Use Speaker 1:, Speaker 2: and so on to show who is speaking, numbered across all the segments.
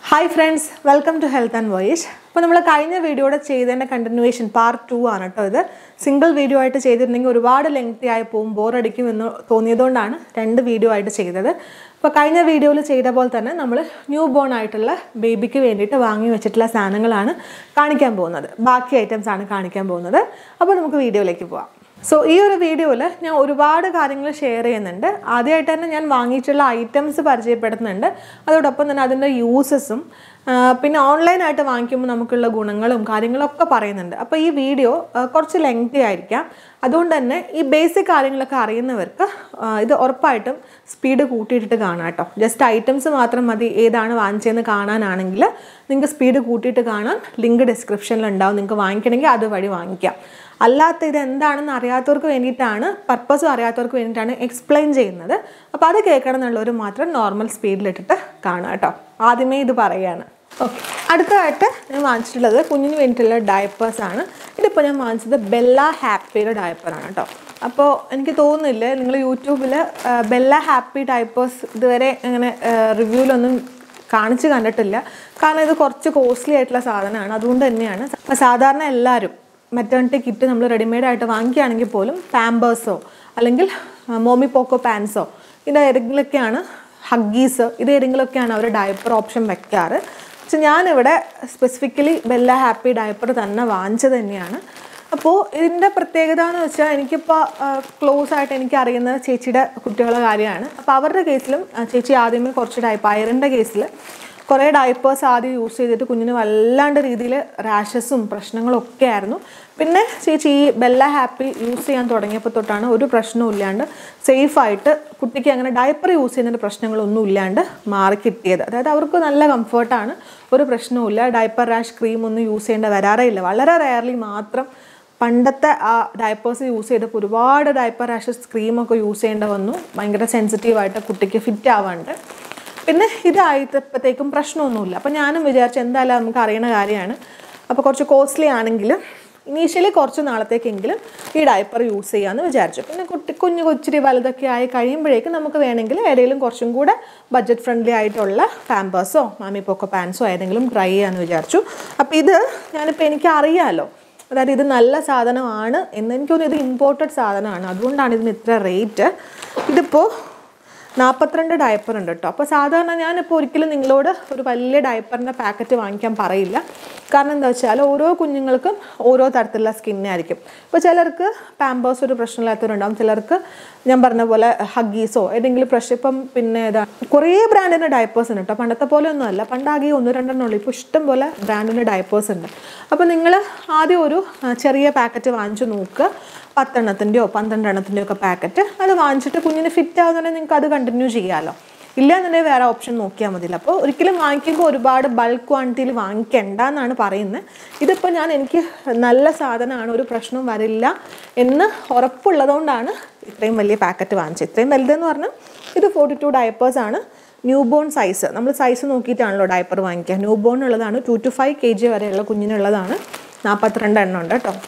Speaker 1: hi friends welcome to health and voice അപ്പോൾ നമ്മൾ കഴിഞ്ഞ വീഡിയോയുടെ ചെയ്തതിൻ്റെ കണ്ടിന്യൂവേഷൻ പാർട്ട് ടു ആണ് കേട്ടോ ഇത് സിംഗിൾ വീഡിയോ ആയിട്ട് ചെയ്തിരുന്നെങ്കിൽ ഒരുപാട് ലെങ്തി ആയി പോകും ബോറടിക്കും എന്ന് തോന്നിയതുകൊണ്ടാണ് രണ്ട് വീഡിയോ ആയിട്ട് ചെയ്തത് അപ്പോൾ കഴിഞ്ഞ വീഡിയോയിൽ ചെയ്ത പോലെ തന്നെ നമ്മൾ ന്യൂ ബോൺ ആയിട്ടുള്ള ബേബിക്ക് വേണ്ടിയിട്ട് വാങ്ങി വെച്ചിട്ടുള്ള സാധനങ്ങളാണ് കാണിക്കാൻ പോകുന്നത് ബാക്കി ഐറ്റംസ് ആണ് കാണിക്കാൻ പോകുന്നത് അപ്പോൾ നമുക്ക് വീഡിയോയിലേക്ക് പോവാം സോ ഈ ഒരു വീഡിയോയിൽ ഞാൻ ഒരുപാട് കാര്യങ്ങൾ ഷെയർ ചെയ്യുന്നുണ്ട് ആദ്യമായിട്ട് തന്നെ ഞാൻ വാങ്ങിയിട്ടുള്ള ഐറ്റംസ് പരിചയപ്പെടുത്തുന്നുണ്ട് അതോടൊപ്പം തന്നെ അതിൻ്റെ യൂസസും പിന്നെ ഓൺലൈനായിട്ട് വാങ്ങിക്കുമ്പോൾ നമുക്കുള്ള ഗുണങ്ങളും കാര്യങ്ങളൊക്കെ പറയുന്നുണ്ട് അപ്പോൾ ഈ വീഡിയോ ആ, കുറച്ച് ലെങ്തി ആയിരിക്കാം അതുകൊണ്ട് തന്നെ ഈ ബേസിക് കാര്യങ്ങളൊക്കെ അറിയുന്നവർക്ക് ആ, ഇത് ഉറപ്പായിട്ടും സ്പീഡ് കൂട്ടിയിട്ടിട്ട് കാണാം കേട്ടോ ജസ്റ്റ് ഐറ്റംസ് മാത്രം മതി ഏതാണ് വാങ്ങിച്ചതെന്ന് കാണാനാണെങ്കിൽ നിങ്ങൾക്ക് സ്പീഡ് കൂട്ടിയിട്ട് കാണാം ലിങ്ക് ഡിസ്ക്രിപ്ഷനിൽ ഉണ്ടാവും നിങ്ങൾക്ക് വാങ്ങിക്കണമെങ്കിൽ അതുവഴി വാങ്ങിക്കാം അല്ലാത്ത ഇത് എന്താണെന്ന് അറിയാത്തവർക്ക് വേണ്ടിയിട്ടാണ് പർപ്പസും അറിയാത്തവർക്ക് വേണ്ടിയിട്ടാണ് എക്സ്പ്ലെയിൻ ചെയ്യുന്നത് അപ്പോൾ അത് കേൾക്കണം എന്നുള്ളവർ മാത്രം നോർമൽ സ്പീഡിലിട്ടിട്ട് കാണുക കേട്ടോ ആദ്യമേ ഇത് പറയുകയാണ് ഓക്കെ അടുത്തതായിട്ട് ഞാൻ വാങ്ങിച്ചിട്ടുള്ളത് കുഞ്ഞിന് വേണ്ടിയിട്ടുള്ള ഡയപ്പേഴ്സ് ആണ് ഇതിപ്പോൾ ഞാൻ വാങ്ങിച്ചത് ബെല്ല ഹാപ്പിയുടെ ഡയപ്പറാണ് കേട്ടോ അപ്പോൾ എനിക്ക് തോന്നുന്നില്ല നിങ്ങൾ യൂട്യൂബിൽ ബെല്ല ഹാപ്പി ഡയപ്പേഴ്സ് ഇതുവരെ അങ്ങനെ റിവ്യൂലൊന്നും കാണിച്ച് കണ്ടിട്ടില്ല കാരണം ഇത് കുറച്ച് കോസ്റ്റ്ലി ആയിട്ടുള്ള സാധനമാണ് അതുകൊണ്ട് തന്നെയാണ് അപ്പോൾ സാധാരണ എല്ലാവരും മെറ്റേണിറ്റി കിറ്റ് നമ്മൾ റെഡിമെയ്ഡ് ആയിട്ട് വാങ്ങിക്കുകയാണെങ്കിൽ പോലും പാമ്പേഴ്സോ അല്ലെങ്കിൽ മോമി പോക്കോ പാൻസോ ഇത് ഏതെങ്കിലുമൊക്കെയാണ് ഹഗ്ഗീസ് ഇത് ഏതെങ്കിലുമൊക്കെയാണ് അവർ ഡയപ്പർ ഓപ്ഷൻ വെക്കാറ് പക്ഷെ ഞാനിവിടെ സ്പെസിഫിക്കലി ബെല്ല ഹാപ്പി ഡയപ്പർ തന്നെ വാങ്ങിച്ചത് തന്നെയാണ് അപ്പോൾ ഇതിൻ്റെ പ്രത്യേകത എന്ന് വെച്ചാൽ എനിക്കിപ്പോൾ ക്ലോസ് ആയിട്ട് എനിക്ക് അറിയുന്ന ചേച്ചിയുടെ കുട്ടികളുടെ കാര്യമാണ് അപ്പോൾ അവരുടെ കേസിലും ആ, ചേച്ചി ആദ്യമേ കുറച്ച് ഡയപ്പ് അയറിൻ്റെ കേസിൽ കുറേ ഡയപ്പേഴ്സ് ആദ്യം യൂസ് ചെയ്തിട്ട് കുഞ്ഞിന് വല്ലാണ്ട് രീതിയിൽ റാഷസും പ്രശ്നങ്ങളും ഒക്കെ ആയിരുന്നു പിന്നെ ചേച്ചി ഈ ബെല്ല ഹാപ്പി യൂസ് ചെയ്യാൻ തുടങ്ങിയപ്പോൾ തൊട്ടാണ് ഒരു പ്രശ്നവും ഇല്ലാണ്ട് സേഫായിട്ട് കുട്ടിക്ക് അങ്ങനെ ഡയപ്പർ യൂസ് ചെയ്യുന്നതിൻ്റെ പ്രശ്നങ്ങളൊന്നും ഇല്ലാണ്ട് മാറി കിട്ടിയത് അതായത് അവർക്ക് നല്ല കംഫർട്ടാണ് ഒരു പ്രശ്നവുമില്ല ഡയപ്പർ റാഷ് ക്രീം ഒന്നും യൂസ് ചെയ്യേണ്ട വരാറേ ഇല്ല വളരെ റെയർലി മാത്രം പണ്ടത്തെ ആ ഡയപ്പേഴ്സ് യൂസ് ചെയ്തപ്പോൾ ഒരുപാട് ഡയപ്പർ റാഷസ് ക്രീമൊക്കെ യൂസ് ചെയ്യേണ്ട വന്നു ഭയങ്കര സെൻസിറ്റീവായിട്ട് കുട്ടിക്ക് ഫിറ്റ് ആവാണ്ട് പിന്നെ ഇതായപ്പോഴത്തേക്കും പ്രശ്നമൊന്നുമില്ല അപ്പോൾ ഞാനും വിചാരിച്ചു എന്തായാലും നമുക്ക് അറിയണ കാര്യമാണ് അപ്പോൾ കുറച്ച് കോസ്റ്റ്ലി ആണെങ്കിലും ഇനീഷ്യലി കുറച്ച് നാളത്തേക്കെങ്കിലും ഈ ഡയപ്പർ യൂസ് ചെയ്യാമെന്ന് വിചാരിച്ചു പിന്നെ കുട്ടി കുഞ്ഞു കൊച്ചിരി വലുതൊക്കെ ആയി കഴിയുമ്പോഴേക്കും നമുക്ക് വേണമെങ്കിൽ ഏതെങ്കിലും കുറച്ചും കൂടെ ബഡ്ജറ്റ് ഫ്രണ്ട്ലി ആയിട്ടുള്ള പാമ്പേഴ്സോ മാമി പോക്കോ പാൻസോ ഏതെങ്കിലും ട്രൈ ചെയ്യാമെന്ന് വിചാരിച്ചു അപ്പോൾ ഇത് ഞാനിപ്പോൾ എനിക്ക് അറിയാമല്ലോ അതായത് ഇത് നല്ല സാധനമാണ് എന്ന് എനിക്ക് തോന്നുന്നു ഇത് ഇമ്പോർട്ടഡ് സാധനമാണ് അതുകൊണ്ടാണ് ഇതിന് ഇത്ര റേറ്റ് ഇതിപ്പോൾ നാൽപ്പത്തിരണ്ട് ഡയപ്പർ ഉണ്ട് കേട്ടോ അപ്പോൾ സാധാരണ ഞാനിപ്പോൾ ഒരിക്കലും നിങ്ങളോട് ഒരു വലിയ ഡയപ്പറിൻ്റെ പാക്കറ്റ് വാങ്ങിക്കാൻ പറയില്ല കാരണം എന്താ വെച്ചാൽ ഓരോ കുഞ്ഞുങ്ങൾക്കും ഓരോ തരത്തിലുള്ള സ്കിന്നായിരിക്കും ഇപ്പോൾ ചിലർക്ക് പാമ്പേഴ്സ് ഒരു പ്രശ്നമില്ലാത്തവരുണ്ടാവും ചിലർക്ക് ഞാൻ പറഞ്ഞ പോലെ ഹഗ്ഗീസോ ഏതെങ്കിലും പ്രശ്നം ഇപ്പം പിന്നെ ഇതാ കുറേ ബ്രാൻഡിൻ്റെ ഡയപ്പേഴ്സ് ഉണ്ട് കേട്ടോ പണ്ടത്തെ പോലെ ഒന്നുമല്ല പണ്ടാകെ ഒന്ന് രണ്ടെണ്ണം ഉള്ളൂ ഇപ്പോൾ ഇഷ്ടം പോലെ ബ്രാൻഡിൻ്റെ ഡയപ്പേഴ്സ് ഉണ്ട് അപ്പോൾ നിങ്ങൾ ആദ്യം ഒരു ആ, ചെറിയ പാക്കറ്റ് വാങ്ങിച്ചു നോക്കുക പത്തെണ്ണത്തിൻ്റെയോ പന്ത്രണ്ടെണ്ണത്തിൻ്റെയോ ഒക്കെ പാക്കറ്റ് അത് വാങ്ങിച്ചിട്ട് കുഞ്ഞിന് ഫിറ്റ് ആവുന്നുണ്ടെങ്കിൽ നിങ്ങൾക്ക് അത് കണ്ടിന്യൂ ചെയ്യാമല്ലോ ഇല്ലാന്നുണ്ടെങ്കിൽ വേറെ ഓപ്ഷൻ നോക്കിയാൽ മതിയല്ലോ അപ്പോൾ ഒരിക്കലും വാങ്ങിക്കുമ്പോൾ ഒരുപാട് ബൾക്ക് ക്വാണ്ടിറ്റിയിൽ വാങ്ങിക്കണ്ട എന്നാണ് പറയുന്നത് ഇതിപ്പോൾ ഞാൻ എനിക്ക് നല്ല സാധനമാണ് ഒരു പ്രശ്നവും വരില്ല എന്ന് ഉറപ്പുള്ളതുകൊണ്ടാണ് ഇത്രയും വലിയ പാക്കറ്റ് വാങ്ങിച്ചത് ഇത്രയും വലുതെന്ന് പറഞ്ഞാൽ ഇത് ഫോർട്ടി ടു ഡയപ്പേഴ്സാണ് ന്യൂ ബോൺ സൈസ് നമ്മൾ സൈസ് നോക്കിയിട്ടാണല്ലോ ഡയപ്പർ വാങ്ങിക്കുക ന്യൂ ബോൺ ഉള്ളതാണ് two to five K G വരെയുള്ള കുഞ്ഞിനുള്ളതാണ് നാൽപ്പത്തിരണ്ട് എണ്ണം ഉണ്ട് കേട്ടോ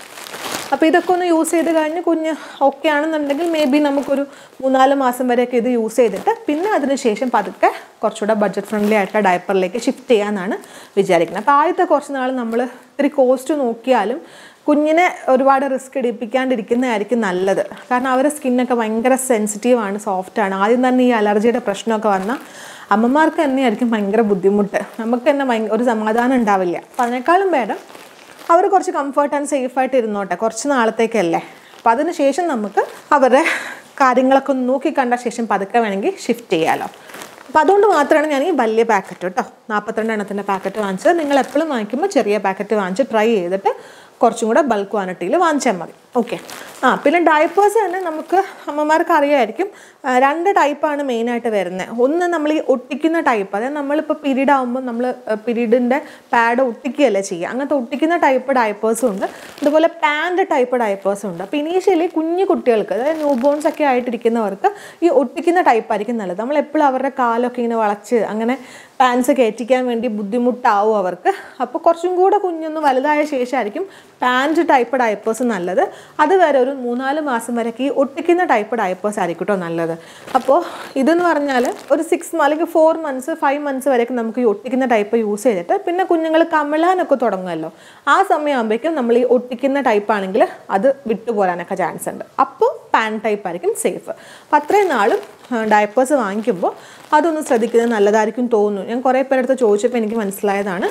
Speaker 1: അപ്പോൾ ഇതൊക്കെ ഒന്ന് യൂസ് ചെയ്ത് കഴിഞ്ഞ് കുഞ്ഞ് ഓക്കെ ആണെന്നുണ്ടെങ്കിൽ മേ ബി നമുക്കൊരു മൂന്നാല് മാസം വരെയൊക്കെ ഇത് യൂസ് ചെയ്തിട്ട് പിന്നെ അതിന് ശേഷം പതുക്കെ കുറച്ചുകൂടെ ബഡ്ജറ്റ് ഫ്രണ്ട്ലി ആയിട്ടുള്ള ഡയപ്പറിലേക്ക് ഷിഫ്റ്റ് ചെയ്യാമെന്നാണ് വിചാരിക്കുന്നത് അപ്പോൾ ആദ്യത്തെ കുറച്ച് നാൾ നമ്മൾ ഇത്തിരി കോസ്റ്റ് നോക്കിയാലും കുഞ്ഞിനെ ഒരുപാട് റിസ്ക് എടുപ്പിക്കാണ്ടിരിക്കുന്നതായിരിക്കും നല്ലത് കാരണം അവരുടെ സ്കിന്നൊക്കെ ഭയങ്കര സെൻസിറ്റീവാണ് സോഫ്റ്റാണ് ആദ്യം തന്നെ ഈ അലർജിയുടെ പ്രശ്നമൊക്കെ വന്നാൽ അമ്മമാർക്ക് തന്നെയായിരിക്കും ഭയങ്കര ബുദ്ധിമുട്ട് നമുക്ക് തന്നെ ഭയങ്കര ഒരു സമാധാനം ഉണ്ടാവില്ല അപ്പോൾ അതിനേക്കാളും ഭേദം അവർ കുറച്ച് കംഫർട്ട് ആൻഡ് സേഫ് ആയിട്ട് ഇരുന്നോട്ടെ കുറച്ച് നാളത്തേക്കല്ലേ അപ്പോൾ അതിന് ശേഷം നമുക്ക് അവരുടെ കാര്യങ്ങളൊക്കെ ഒന്ന് നോക്കി കണ്ട ശേഷം പതുക്കെ വേണമെങ്കിൽ ഷിഫ്റ്റ് ചെയ്യാമല്ലോ അപ്പോൾ അതുകൊണ്ട് മാത്രമാണ് ഞാൻ ഈ വലിയ പാക്കറ്റ് കേട്ടോ നാൽപ്പത്തിരണ്ട് എണ്ണത്തിൻ്റെ പാക്കറ്റ് വാങ്ങിച്ചത് നിങ്ങൾ എപ്പോഴും വാങ്ങിക്കുമ്പോൾ ചെറിയ പാക്കറ്റ് വാങ്ങിച്ച് ട്രൈ ചെയ്തിട്ട് കുറച്ചും കൂടെ ബൾക്ക് ക്വാണ്ടിറ്റിയിൽ വാങ്ങിച്ചാൽ മതി ഓക്കെ ആ പിന്നെ ഡയപ്പേഴ്സ് തന്നെ നമുക്ക് അമ്മമാർക്ക് അറിയായിരിക്കും ആ, രണ്ട് ടൈപ്പാണ് മെയിനായിട്ട് വരുന്നത് ഒന്ന് നമ്മൾ ഈ ഒട്ടിക്കുന്ന ടൈപ്പ് അതായത് നമ്മളിപ്പോൾ പീരീഡ് ആകുമ്പോൾ നമ്മൾ പീരീഡിൻ്റെ പാഡ് ഒട്ടിക്കുകയല്ലേ ചെയ്യുക അങ്ങനത്തെ ഒട്ടിക്കുന്ന ടൈപ്പ് ഡയപ്പേഴ്സും ഉണ്ട് അതുപോലെ പാൻറ് ടൈപ്പ് ഡയപ്പേഴ്സും ഉണ്ട് അപ്പോൾ ഇനീഷ്യലി കുഞ്ഞു കുട്ടികൾക്ക് അതായത് ന്യൂ ബോൺസ് ഒക്കെ ആയിട്ടിരിക്കുന്നവർക്ക് ഈ ഒട്ടിക്കുന്ന ടൈപ്പ് ആയിരിക്കും നല്ലത് നമ്മൾ എപ്പോഴും അവരുടെ കാലൊക്കെ ഇങ്ങനെ വളച്ച് അങ്ങനെ പാൻസ് കയറ്റിക്കാൻ വേണ്ടി ബുദ്ധിമുട്ടാവും അവർക്ക് അപ്പോൾ കുറച്ചും കൂടെ കുഞ്ഞൊന്ന് വലുതായ ശേഷമായിരിക്കും പാൻറ് ടൈപ്പ് ഡയപ്പേഴ്സ് നല്ലത് അത് വരെ ഒരു മൂന്നാല് മാസം വരെയൊക്കെ ഈ ഒട്ടിക്കുന്ന ടൈപ്പ് ഡയപ്പേഴ്സ് ആയിരിക്കും കേട്ടോ നല്ലത് അപ്പോൾ ഇതെന്ന് പറഞ്ഞാൽ ഒരു സിക്സ് അല്ലെങ്കിൽ ഫോർ മന്ത്സ് ഫൈവ് മന്ത്സ് വരെയൊക്കെ നമുക്ക് ഈ ഒട്ടിക്കുന്ന ടൈപ്പ് യൂസ് ചെയ്തിട്ട് പിന്നെ കുഞ്ഞുങ്ങൾ കമിളാനൊക്കെ തുടങ്ങുമല്ലോ ആ സമയമാകുമ്പോഴേക്കും നമ്മൾ ഈ ഒട്ടിക്കുന്ന ടൈപ്പ് ആണെങ്കിൽ അത് വിട്ടുപോരാനൊക്കെ ചാൻസ് ഉണ്ട് അപ്പോൾ പാൻ ടൈപ്പ് ആയിരിക്കും സേഫ് അപ്പം അത്രയും നാളും ഡയപ്പേഴ്സ് വാങ്ങിക്കുമ്പോൾ അതൊന്ന് ശ്രദ്ധിക്കുന്നത് നല്ലതായിരിക്കും തോന്നുന്നു ഞാൻ കുറേ പേരെടുത്ത് ചോദിച്ചപ്പോൾ എനിക്ക് മനസ്സിലായതാണ്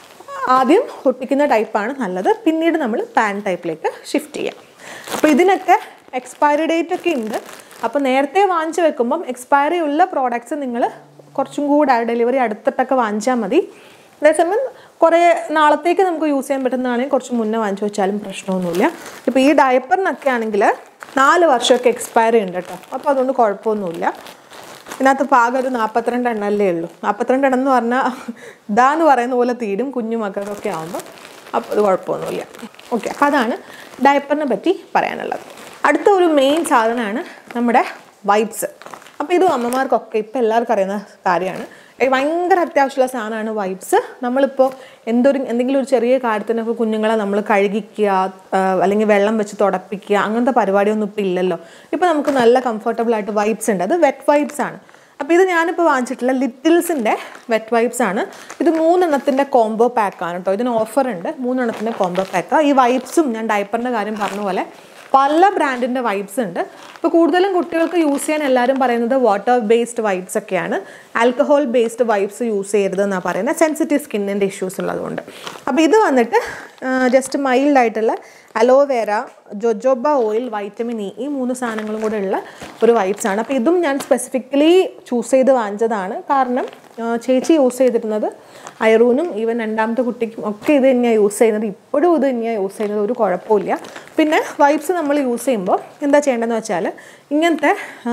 Speaker 1: ആദ്യം ഒട്ടിക്കുന്ന ടൈപ്പാണ് നല്ലത് പിന്നീട് നമ്മൾ പാൻ ടൈപ്പിലേക്ക് ഷിഫ്റ്റ് ചെയ്യാം അപ്പോൾ ഇതിനൊക്കെ എക്സ്പയറി ഡേറ്റ് ഒക്കെ ഉണ്ട് അപ്പോൾ നേരത്തെ വാങ്ങിച്ചു വെക്കുമ്പം എക്സ്പയറി ഉള്ള പ്രോഡക്റ്റ്സ് നിങ്ങൾ കുറച്ചും കൂടെ ഡെലിവറി അടുത്തിട്ടൊക്കെ വാങ്ങിച്ചാൽ മതി അതേസമയം കുറേ നാളത്തേക്ക് നമുക്ക് യൂസ് ചെയ്യാൻ പറ്റുന്നതാണെങ്കിൽ കുറച്ച് മുന്നേ വാങ്ങിച്ചു വെച്ചാലും പ്രശ്നമൊന്നുമില്ല ഇപ്പോൾ ഈ ഡയപ്പറിനൊക്കെ ആണെങ്കിൽ നാല് വർഷമൊക്കെ എക്സ്പയറി ഉണ്ട് കേട്ടോ അപ്പോൾ അതുകൊണ്ട് കുഴപ്പമൊന്നുമില്ല ഇതിനകത്ത് പാകം ഒരു നാൽപ്പത്തിരണ്ട് എണ്ണല്ലേ ഉള്ളൂ നാൽപ്പത്തിരണ്ട് എണ്ണം എന്ന് പറഞ്ഞാൽ ഇതാന്ന് പറയുന്ന പോലെ തീരും കുഞ്ഞു മക്കൾക്കൊക്കെ ആകുമ്പോൾ അപ്പോൾ അത് കുഴപ്പമൊന്നുമില്ല ഓക്കെ അപ്പോൾ അതാണ് ഡയപ്പറിനെ പറ്റി പറയാനുള്ളത് അടുത്ത ഒരു മെയിൻ സാധനമാണ് നമ്മുടെ വൈപ്സ് അപ്പോൾ ഇതും അമ്മമാർക്കൊക്കെ ഇപ്പോൾ എല്ലാവർക്കും അറിയുന്ന കാര്യമാണ് ഏ, ഭയങ്കര അത്യാവശ്യമുള്ള സാധനമാണ് വൈപ്സ് നമ്മളിപ്പോൾ എന്തൊരു എന്തെങ്കിലും ഒരു ചെറിയ കാര്യത്തിനൊക്കെ കുഞ്ഞുങ്ങളെ നമ്മൾ കഴുകിക്കുക ആ, അല്ലെങ്കിൽ വെള്ളം വെച്ച് തുടപ്പിക്കുക അങ്ങനത്തെ പരിപാടിയൊന്നും ഇപ്പോൾ ഇല്ലല്ലോ ഇപ്പോൾ നമുക്ക് നല്ല കംഫർട്ടബിൾ ആയിട്ട് വൈപ്സ് ഉണ്ട് അത് വെറ്റ് വൈപ്സ് ആണ് അപ്പോൾ ഇത് ഞാനിപ്പോൾ വാങ്ങിച്ചിട്ടുള്ള ലിറ്റിൽസിൻ്റെ വെറ്റ് വൈപ്സ് ആണ് ഇത് മൂന്നെണ്ണത്തിൻ്റെ കോംബോ പാക്കാണ് കേട്ടോ ഇതിന് ഓഫർ ഉണ്ട് മൂന്നെണ്ണത്തിൻ്റെ കോംബോ പാക്ക് ഈ വൈപ്സും ഞാൻ ഡയപ്പറിൻ്റെ കാര്യം പറഞ്ഞ പോലെ പല ബ്രാൻഡിൻ്റെ വൈബ്സ് ഉണ്ട് ഇപ്പോൾ കൂടുതലും കുട്ടികൾക്ക് യൂസ് ചെയ്യാൻ എല്ലാവരും പറയുന്നത് വാട്ടർ ബേസ്ഡ് വൈബ്സ് ഒക്കെയാണ് ആൽക്കഹോൾ ബേസ്ഡ് വൈബ്സ് യൂസ് ചെയ്യരുത് എന്നാണ് പറയുന്നത് സെൻസിറ്റീവ് സ്കിന്നിൻ്റെ ഇഷ്യൂസ് ഉള്ളതുകൊണ്ട് അപ്പോൾ ഇത് വന്നിട്ട് ജസ്റ്റ് മൈൽഡ് ആയിട്ടുള്ള aloe vera jojoba oil vitamin E ഈ മൂന്ന് സാധനങ്ങളും കൂടെ ഉള്ള ഒരു വൈബ്സ് ആണ് അപ്പോൾ ഇതും ഞാൻ സ്പെസിഫിക്കലി ചൂസ് ചെയ്ത് വാങ്ങിച്ചതാണ് കാരണം ആ, ചേച്ചി യൂസ് ചെയ്തിരുന്നത് ഐറൂനും ഈവൻ രണ്ടാമത്തെ കുട്ടിക്കും ഒക്കെ ഇത് തന്നെയാണ് യൂസ് ചെയ്യുന്നത് ഇപ്പോഴും ഇത് തന്നെയാണ് യൂസ് ചെയ്യുന്നത് ഒരു കുഴപ്പമില്ല പിന്നെ വൈപ്സ് നമ്മൾ യൂസ് ചെയ്യുമ്പോൾ എന്താ ചെയ്യേണ്ടതെന്ന് വെച്ചാൽ ഇങ്ങനത്തെ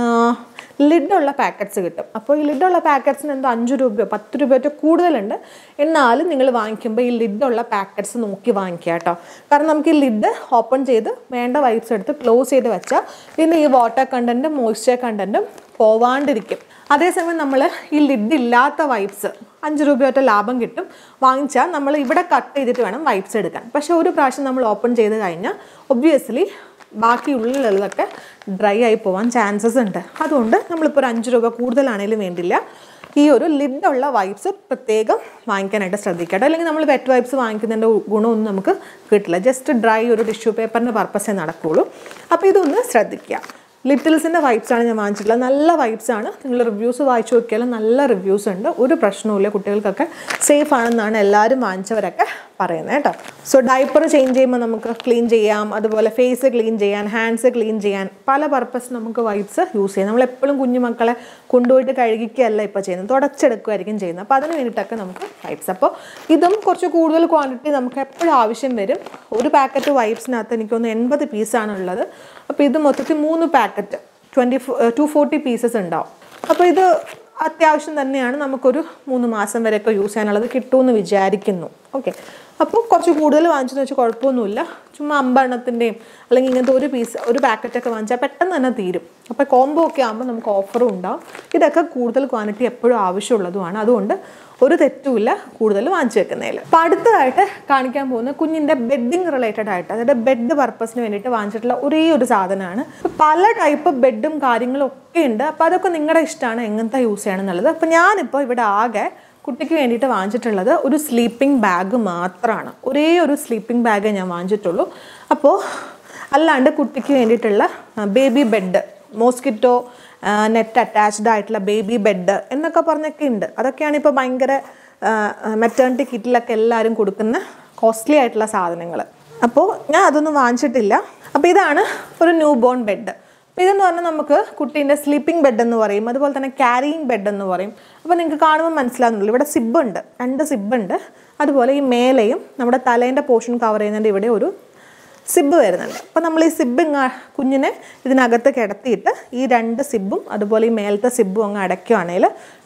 Speaker 1: ലിഡുള്ള പാക്കറ്റ്സ് കിട്ടും അപ്പോൾ ഈ ലിഡുള്ള പാക്കറ്റ്സിന് എന്തോ അഞ്ച് രൂപയോ പത്ത് രൂപയോ കൂടുതലുണ്ട് എന്നാലും നിങ്ങൾ വാങ്ങിക്കുമ്പോൾ ഈ ലിഡുള്ള പാക്കറ്റ്സ് നോക്കി വാങ്ങിക്കുക കേട്ടോ കാരണം നമുക്ക് ഈ ലിഡ് ഓപ്പൺ ചെയ്ത് വേണ്ട വൈപ്സ് എടുത്ത് ക്ലോസ് ചെയ്ത് വെച്ചാൽ ഇതിൻ്റെ ഈ വാട്ടർ കണ്ടൻറ്റും മോയ്സ്ചർ കണ്ടൻറ്റും പോവാണ്ടിരിക്കും അതേസമയം നമ്മൾ ഈ ലിഡ് ഇല്ലാത്ത വൈപ്സ് അഞ്ച് രൂപയൊറ്റ ലാഭം കിട്ടും വാങ്ങിച്ചാൽ നമ്മൾ ഇവിടെ കട്ട് ചെയ്തിട്ട് വേണം വൈപ്സ് എടുക്കാൻ പക്ഷേ ഒരു പ്രാവശ്യം നമ്മൾ ഓപ്പൺ ചെയ്ത് കഴിഞ്ഞാൽ ഒബ്വിയസ്ലി ബാക്കി ഉള്ളിലുള്ളതൊക്കെ ഡ്രൈ ആയി പോകാൻ ചാൻസസ് ഉണ്ട് അതുകൊണ്ട് നമ്മളിപ്പോൾ ഒരു അഞ്ച് രൂപ കൂടുതലാണെങ്കിലും വേണ്ടില്ല ഈ ഒരു ലിഡുള്ള വൈപ്സ് പ്രത്യേകം വാങ്ങിക്കാനായിട്ട് ശ്രദ്ധിക്കട്ടെ അല്ലെങ്കിൽ നമ്മൾ വെറ്റ് വൈപ്സ് വാങ്ങിക്കുന്നതിൻ്റെ ഗുണമൊന്നും നമുക്ക് കിട്ടില്ല ജസ്റ്റ് ഡ്രൈ ഒരു ടിഷ്യൂ പേപ്പറിൻ്റെ പർപ്പസേ നടക്കുകയുള്ളൂ അപ്പോൾ ഇതൊന്ന് ശ്രദ്ധിക്കുക ലിറ്റിൽസിൻ്റെ വൈബ്സ് ആണ് ഞാൻ വാങ്ങിച്ചിട്ടുള്ളത് നല്ല വൈബ്സ് ആണ് നിങ്ങൾ റിവ്യൂസ് വായിച്ചു നോക്കിയാലും നല്ല റിവ്യൂസ് ഉണ്ട് ഒരു പ്രശ്നവുമില്ല കുട്ടികൾക്കൊക്കെ സേഫ് ആണെന്നാണ് എല്ലാവരും വാങ്ങിച്ചവരൊക്കെ പറയുന്നത് കേട്ടോ സോ ഡൈപ്പർ ചേഞ്ച് ചെയ്യുമ്പോൾ നമുക്ക് ക്ലീൻ ചെയ്യാം അതുപോലെ ഫേസ് ക്ലീൻ ചെയ്യാൻ ഹാൻഡ്സ് ക്ലീൻ ചെയ്യാൻ പല പർപ്പസ് നമുക്ക് വൈബ്സ് യൂസ് ചെയ്യാം നമ്മൾ എപ്പോഴും കുഞ്ഞുമക്കളെ കൊണ്ടുപോയിട്ട് കഴുകിക്കുകയല്ല ഇപ്പോൾ ചെയ്യുന്നത് തുടച്ചെടുക്കുമായിരിക്കും ചെയ്യുന്നത് അപ്പോൾ അതിന് വേണ്ടിയിട്ടൊക്കെ നമുക്ക് വൈബ്സ് അപ്പോൾ ഇതും കുറച്ച് കൂടുതൽ ക്വാണ്ടിറ്റി നമുക്ക് എപ്പോഴും ആവശ്യം വരും ഒരു പാക്കറ്റ് വൈബ്സിനകത്ത് എനിക്കൊന്ന് എൺപത് പീസാണ് ഉള്ളത് അപ്പോൾ ഇത് മൊത്തത്തിൽ മൂന്ന് packet twenty to forty pieces ഉണ്ടാവും അപ്പോൾ ഇത് അത്യാവശ്യം തന്നെയാണ് നമുക്കൊരു മൂന്ന് മാസം വരെയൊക്കെ യൂസ് ചെയ്യാനുള്ളത് കിട്ടുമെന്ന് വിചാരിക്കുന്നു ഓക്കെ അപ്പോൾ കുറച്ച് കൂടുതൽ വാങ്ങിച്ചെന്ന് വെച്ചാൽ കുഴപ്പമൊന്നുമില്ല ചുമ്മാ അമ്പെണ്ണത്തിൻ്റെയും അല്ലെങ്കിൽ ഇങ്ങനത്തെ ഒരു പീസ് ഒരു പാക്കറ്റൊക്കെ വാങ്ങിച്ചാൽ പെട്ടെന്ന് തന്നെ തീരും അപ്പോൾ കോംബോ ഒക്കെ ആകുമ്പോൾ നമുക്ക് ഓഫറും ഉണ്ടാവും ഇതൊക്കെ കൂടുതൽ ക്വാണ്ടിറ്റി എപ്പോഴും ആവശ്യമുള്ളതുമാണ് അതുകൊണ്ട് ഒരു തെറ്റുമില്ല കൂടുതൽ വാങ്ങിച്ചു വെക്കുന്നതിൽ അപ്പോൾ അടുത്തതായിട്ട് കാണിക്കാൻ പോകുന്ന കുഞ്ഞിൻ്റെ ബെഡിങ് റിലേറ്റഡ് ആയിട്ട് അതായത് ബെഡ് പർപ്പസിന് വേണ്ടിയിട്ട് വാങ്ങിച്ചിട്ടുള്ള ഒരേ ഒരു സാധനമാണ് പല ടൈപ്പ് ബെഡും കാര്യങ്ങളും ഒക്കെ ഉണ്ട് അപ്പോൾ അതൊക്കെ നിങ്ങളുടെ ഇഷ്ടമാണ് എങ്ങനത്തെ യൂസ് ചെയ്യണം എന്നുള്ളത് അപ്പോൾ ഞാനിപ്പോൾ ഇവിടെ ആകെ കുട്ടിക്ക് വേണ്ടിയിട്ട് വാങ്ങിച്ചിട്ടുള്ളത് ഒരു സ്ലീപ്പിംഗ് ബാഗ് മാത്രമാണ് ഒരേ ഒരു സ്ലീപ്പിംഗ് ബാഗേ ഞാൻ വാങ്ങിച്ചിട്ടുള്ളൂ അപ്പോൾ അല്ലാണ്ട് കുട്ടിക്ക് വേണ്ടിയിട്ടുള്ള baby bed mosquito net attached ആയിട്ടുള്ള ബേബി ബെഡ് എന്നൊക്കെ പറഞ്ഞൊക്കെ ഉണ്ട് അതൊക്കെയാണ് ഇപ്പോൾ ഭയങ്കര മെറ്റേണിറ്റി കിറ്റിലൊക്കെ എല്ലാവരും കൊടുക്കുന്ന കോസ്റ്റ്ലി ആയിട്ടുള്ള സാധനങ്ങൾ അപ്പോൾ ഞാൻ അതൊന്നും വാങ്ങിച്ചിട്ടില്ല അപ്പോൾ ഇതാണ് ഒരു ന്യൂ ബോൺ ബെഡ് അപ്പോൾ ഇതെന്ന് പറഞ്ഞാൽ നമുക്ക് കുട്ടീൻ്റെ സ്ലീപ്പിംഗ് ബെഡ് എന്ന് പറയും അതുപോലെ തന്നെ ക്യാരിയിങ് ബെഡ് എന്ന് പറയും അപ്പോൾ നിങ്ങൾക്ക് കാണുമ്പോൾ മനസ്സിലാകുന്നുള്ളൂ ഇവിടെ സിബ് ഉണ്ട് രണ്ട് സിബ് ഉണ്ട് അതുപോലെ ഈ മേലെയും നമ്മുടെ തലേൻ്റെ പോർഷൻ കവർ ചെയ്യുന്നതിൻ്റെ ഇവിടെ ഒരു സിബ് വരുന്നുണ്ട് അപ്പോൾ നമ്മൾ ഈ സിബ് ഇങ്ങ് കുഞ്ഞിനെ ഇതിനകത്ത് കിടത്തിയിട്ട് ഈ രണ്ട് സിബും അതുപോലെ ഈ മേലത്തെ സിബും അങ്ങ് അടയ്ക്കുകയാണെങ്കിൽ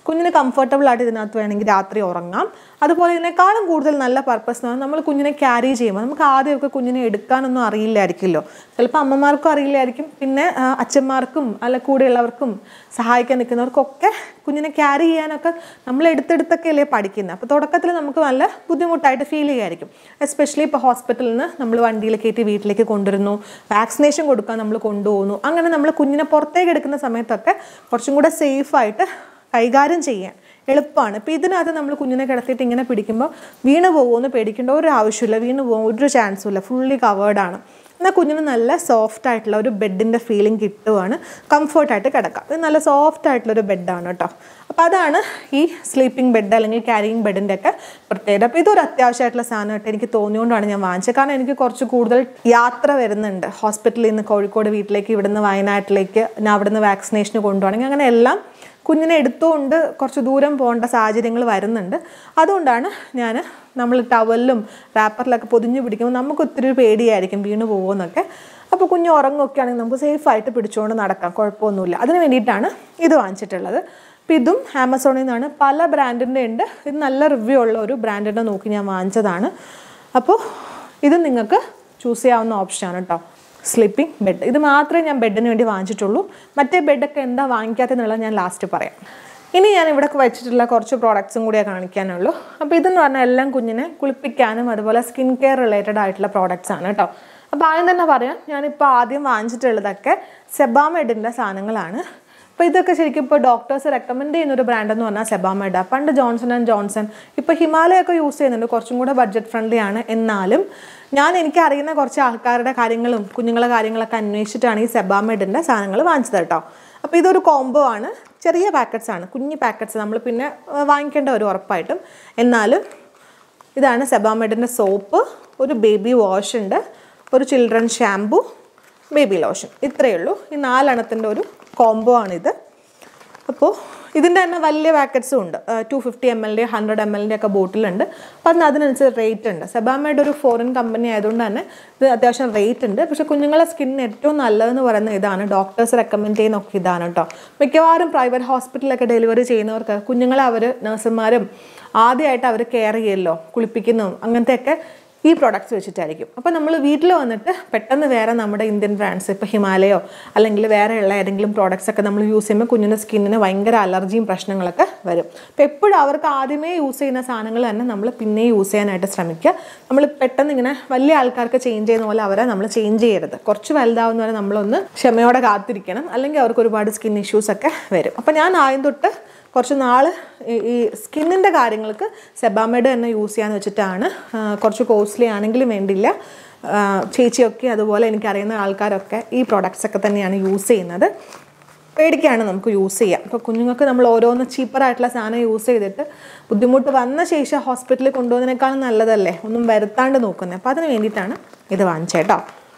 Speaker 1: കുഞ്ഞിന് കംഫർട്ടബിൾ ആയിട്ട് ഇതിനകത്ത് വേണമെങ്കിൽ രാത്രി ഉറങ്ങാം അതുപോലെ ഇതിനേക്കാളും കൂടുതൽ നല്ല പർപ്പസ് എന്ന് നമ്മൾ കുഞ്ഞിനെ ക്യാരി ചെയ്യുമ്പോൾ നമുക്ക് ആദ്യമൊക്കെ കുഞ്ഞിനെ എടുക്കാനൊന്നും അറിയില്ലായിരിക്കുമല്ലോ ചിലപ്പോൾ അമ്മമാർക്കും അറിയില്ലായിരിക്കും പിന്നെ ആ, അച്ഛന്മാർക്കും അല്ല കൂടെയുള്ളവർക്കും സഹായിക്കാൻ നിൽക്കുന്നവർക്കൊക്കെ കുഞ്ഞിനെ ക്യാരി ചെയ്യാനൊക്കെ നമ്മൾ എടുത്തെടുത്തൊക്കെ അല്ലേ പഠിക്കുന്നത് അപ്പോൾ തുടക്കത്തിൽ നമുക്ക് നല്ല ബുദ്ധിമുട്ടായിട്ട് ഫീൽ ചെയ്യുമായിരിക്കും എസ്പെഷ്യലി ഇപ്പോൾ ഹോസ്പിറ്റലിൽ നിന്ന് നമ്മൾ വണ്ടിയിൽ കയറ്റി വീട്ടിലേക്ക് കൊണ്ടുവരുന്നു വാക്സിനേഷൻ കൊടുക്കാൻ നമ്മൾ കൊണ്ടുപോകുന്നു അങ്ങനെ നമ്മൾ കുഞ്ഞിനെ പുറത്തേക്ക് എടുക്കുന്ന സമയത്തൊക്കെ കുറച്ചും കൂടെ സേഫായിട്ട് കൈകാര്യം ചെയ്യാൻ എളുപ്പമാണ് ഇപ്പോൾ ഇതിനകത്ത് നമ്മൾ കുഞ്ഞിനെ കിടത്തിയിട്ട് ഇങ്ങനെ പിടിക്കുമ്പോൾ വീണ് പോകുമെന്ന് പേടിക്കേണ്ട ഒരു ആവശ്യമില്ല വീണ് പോകും ഒരു ചാൻസും ഇല്ല ഫുള്ളി കവേർഡാണ് എന്നാൽ കുഞ്ഞിന് നല്ല സോഫ്റ്റ് ആയിട്ടുള്ള ഒരു ബെഡിൻ്റെ ഫീലിംഗ് കിട്ടുവാണ് കംഫർട്ടായിട്ട് കിടക്കാം ഇത് നല്ല സോഫ്റ്റ് ആയിട്ടുള്ള ഒരു ബെഡാണ് കേട്ടോ അപ്പോൾ അതാണ് ഈ സ്ലീപ്പിംഗ് ബെഡ് അല്ലെങ്കിൽ ക്യാരിയിങ് ബെഡിൻ്റെ ഒക്കെ പ്രത്യേകത അപ്പോൾ ഇതൊരു അത്യാവശ്യമായിട്ടുള്ള സാധനമായിട്ട് എനിക്ക് തോന്നിയുകൊണ്ടാണ് ഞാൻ വാങ്ങിച്ചത് കാരണം എനിക്ക് കുറച്ച് കൂടുതൽ യാത്ര വരുന്നുണ്ട് ഹോസ്പിറ്റലിൽ നിന്ന് കോഴിക്കോട് വീട്ടിലേക്ക് ഇവിടുന്ന് വയനാട്ടിലേക്ക് ഞാൻ അവിടുന്ന് വാക്സിനേഷന് കൊണ്ടുപോകണമെങ്കിൽ അങ്ങനെ എല്ലാം കുഞ്ഞിനെ എടുത്തുകൊണ്ട് കുറച്ച് ദൂരം പോകേണ്ട സാഹചര്യങ്ങൾ വരുന്നുണ്ട് അതുകൊണ്ടാണ് ഞാൻ നമ്മൾ ടവലിലും റാപ്പറിലൊക്കെ പൊതിഞ്ഞ് പിടിക്കുമ്പോൾ നമുക്ക് ഒത്തിരി പേടിയായിരിക്കും വീണ് പോകുമെന്നൊക്കെ അപ്പോൾ കുഞ്ഞ് ഉറങ്ങുമൊക്കെ ആണെങ്കിൽ നമുക്ക് സേഫായിട്ട് പിടിച്ചുകൊണ്ട് നടക്കാം കുഴപ്പമൊന്നുമില്ല അതിന് വേണ്ടിയിട്ടാണ് ഇത് വാങ്ങിച്ചിട്ടുള്ളത് അപ്പോൾ ഇതും ആമസോണിൽ നിന്നാണ് പല ബ്രാൻഡിൻ്റെ ഉണ്ട് ഇത് നല്ല റിവ്യൂ ഉള്ള ഒരു ബ്രാൻഡിൻ്റെ നോക്കി ഞാൻ വാങ്ങിച്ചതാണ് അപ്പോൾ ഇത് നിങ്ങൾക്ക് ചൂസ് ചെയ്യാവുന്ന ഓപ്ഷനാണ് കേട്ടോ സ്ലീപ്പിംഗ് ബെഡ് ഇത് മാത്രമേ ഞാൻ ബെഡിന് വേണ്ടി വാങ്ങിച്ചിട്ടുള്ളൂ മറ്റേ ബെഡൊക്കെ എന്താ വാങ്ങിക്കാത്തതെന്നുള്ളത് ഞാൻ ലാസ്റ്റ് പറയാം ഇനി ഞാൻ ഇവിടെ വെച്ചിട്ടുള്ള കുറച്ച് പ്രോഡക്ട്സും കൂടിയേ കാണിക്കാനുള്ളൂ അപ്പോൾ ഇതെന്ന് പറഞ്ഞാൽ എല്ലാം കുഞ്ഞിനെ കുളിപ്പിക്കാനും അതുപോലെ സ്കിൻ കെയർ റിലേറ്റഡ് ആയിട്ടുള്ള പ്രോഡക്റ്റ്സ് ആണ് കേട്ടോ അപ്പോൾ ആദ്യം തന്നെ പറയാം ഞാനിപ്പോൾ ആദ്യം വാങ്ങിച്ചിട്ടുള്ളതൊക്കെ സെബാമെഡിൻ്റെ സാധനങ്ങളാണ് അപ്പോൾ ഇതൊക്കെ ശരിക്കും ഇപ്പോൾ ഡോക്ടേഴ്സ് റെക്കമെൻഡ് ചെയ്യുന്ന ഒരു ബ്രാൻഡ് എന്ന് പറഞ്ഞാൽ സെബാമെഡ പണ്ട് ജോൺസൺ ആൻഡ് ജോൺസൺ ഇപ്പോൾ ഹിമാലയൊക്കെ യൂസ് ചെയ്യുന്നുണ്ട് കുറച്ചും കൂടെ ബഡ്ജറ്റ് ഫ്രണ്ട്ലി ആണ് എന്നാലും ഞാൻ എനിക്ക് അറിയുന്ന കുറച്ച് ആൾക്കാരുടെ കാര്യങ്ങളും കുഞ്ഞുങ്ങളെ കാര്യങ്ങളൊക്കെ അന്വേഷിച്ചിട്ടാണ് ഈ സെബാമെഡിൻ്റെ സാധനങ്ങൾ വാങ്ങിച്ചത് കേട്ടോ അപ്പോൾ ഇതൊരു കോംബോ ആണ് ചെറിയ പാക്കറ്റ്സ് ആണ് കുഞ്ഞു പാക്കറ്റ്സ് നമ്മൾ പിന്നെ ആ, വാങ്ങിക്കേണ്ട ഒരു ഉറപ്പായിട്ടും എന്നാലും ഇതാണ് സെബാമെഡിൻ്റെ സോപ്പ് ഒരു ബേബി വാഷ് ഉണ്ട് ഒരു ചിൽഡ്രൻ ഷാംപൂ ബേബി ലോഷൻ ഇത്രയേ ഉള്ളൂ ഈ നാലെണ്ണത്തിൻ്റെ ഒരു കോംബോ ആണിത് അപ്പോൾ ഇതിൻ്റെ തന്നെ വലിയ പാക്കറ്റ്സും ഉണ്ട് ടു ഫിഫ്റ്റി എം എല്ലിൻ്റെ ഹൺഡ്രഡ് എം എല്ലിൻ്റെ ഒക്കെ ബോട്ടിലുണ്ട് അപ്പോൾ അതിന് അതിനനുസരിച്ച് റേറ്റ് ഉണ്ട് സെബാമയുടെ ഒരു ഫോറിൻ കമ്പനി ആയതുകൊണ്ട് തന്നെ ഇത് അത്യാവശ്യം റേറ്റ് ഉണ്ട് പക്ഷേ കുഞ്ഞുങ്ങളെ സ്കിന്നിന് ഏറ്റവും നല്ലതെന്ന് പറയുന്നത് ഇതാണ് ഡോക്ടേഴ്സ് റെക്കമെൻഡ് ചെയ്യുന്നൊക്കെ ഇതാണ് കേട്ടോ മിക്കവാറും പ്രൈവറ്റ് ഹോസ്പിറ്റലൊക്കെ ഡെലിവറി ചെയ്യുന്നവർക്ക് കുഞ്ഞുങ്ങളെ അവർ നഴ്സുമാരും ആദ്യമായിട്ട് അവർ കെയർ ചെയ്യല്ലോ കുളിപ്പിക്കുന്നതും അങ്ങനത്തെയൊക്കെ ഈ പ്രോഡക്റ്റ്സ് വെച്ചിട്ടായിരിക്കും അപ്പോൾ നമ്മൾ വീട്ടിൽ വന്നിട്ട് പെട്ടെന്ന് വേറെ നമ്മുടെ ഇന്ത്യൻ ബ്രാൻഡ്സ് ഇപ്പോൾ ഹിമാലയോ അല്ലെങ്കിൽ വേറെയുള്ള ഏതെങ്കിലും പ്രോഡക്റ്റ്സ് ഒക്കെ നമ്മൾ യൂസ് ചെയ്യുമ്പോൾ കുഞ്ഞിൻ്റെ സ്കിന്നിന് ഭയങ്കര അലർജിയും പ്രശ്നങ്ങളൊക്കെ വരും അപ്പോൾ എപ്പോഴും അവർക്ക് ആദ്യമേ യൂസ് ചെയ്യുന്ന സാധനങ്ങൾ തന്നെ നമ്മൾ പിന്നെ യൂസ് ചെയ്യാനായിട്ട് ശ്രമിക്കുക നമ്മൾ പെട്ടെന്ന് ഇങ്ങനെ വലിയ ആൾക്കാർക്ക് ചേഞ്ച് ചെയ്യുന്ന പോലെ അവരെ നമ്മൾ ചേഞ്ച് ചെയ്യരുത് കുറച്ച് വലുതാവുന്ന വരെ നമ്മളൊന്ന് ക്ഷമയോടെ കാത്തിരിക്കണം അല്ലെങ്കിൽ അവർക്ക് ഒരുപാട് സ്കിൻ ഇഷ്യൂസ് ഒക്കെ വരും അപ്പോൾ ഞാൻ ആദ്യം തൊട്ട് കുറച്ച് നാൾ ഈ സ്കിന്നിൻ്റെ കാര്യങ്ങൾക്ക് സെബാമെഡ് തന്നെ യൂസ് ചെയ്യാന്ന് വെച്ചിട്ടാണ് ആ, കുറച്ച് കോസ്റ്റ്ലി ആണെങ്കിലും വേണ്ടില്ല ആ, ചേച്ചിയൊക്കെ അതുപോലെ എനിക്കറിയുന്ന ആൾക്കാരൊക്കെ ഈ പ്രോഡക്റ്റ്സ് ഒക്കെ തന്നെയാണ് യൂസ് ചെയ്യുന്നത് പേടിക്കാണ് നമുക്ക് യൂസ് ചെയ്യാം ഇപ്പോൾ കുഞ്ഞുങ്ങൾക്ക് നമ്മൾ ഓരോന്ന് ചീപ്പറായിട്ടുള്ള സാധനം യൂസ് ചെയ്തിട്ട് ബുദ്ധിമുട്ട് വന്ന ശേഷം ഹോസ്പിറ്റലിൽ കൊണ്ടുപോകുന്നതിനേക്കാളും നല്ലതല്ലേ ഒന്നും വരുത്താണ്ട് നോക്കുന്നത് അപ്പോൾ അതിന് വേണ്ടിയിട്ടാണ് ഇത് വാങ്ങിച്ചേട്ടോ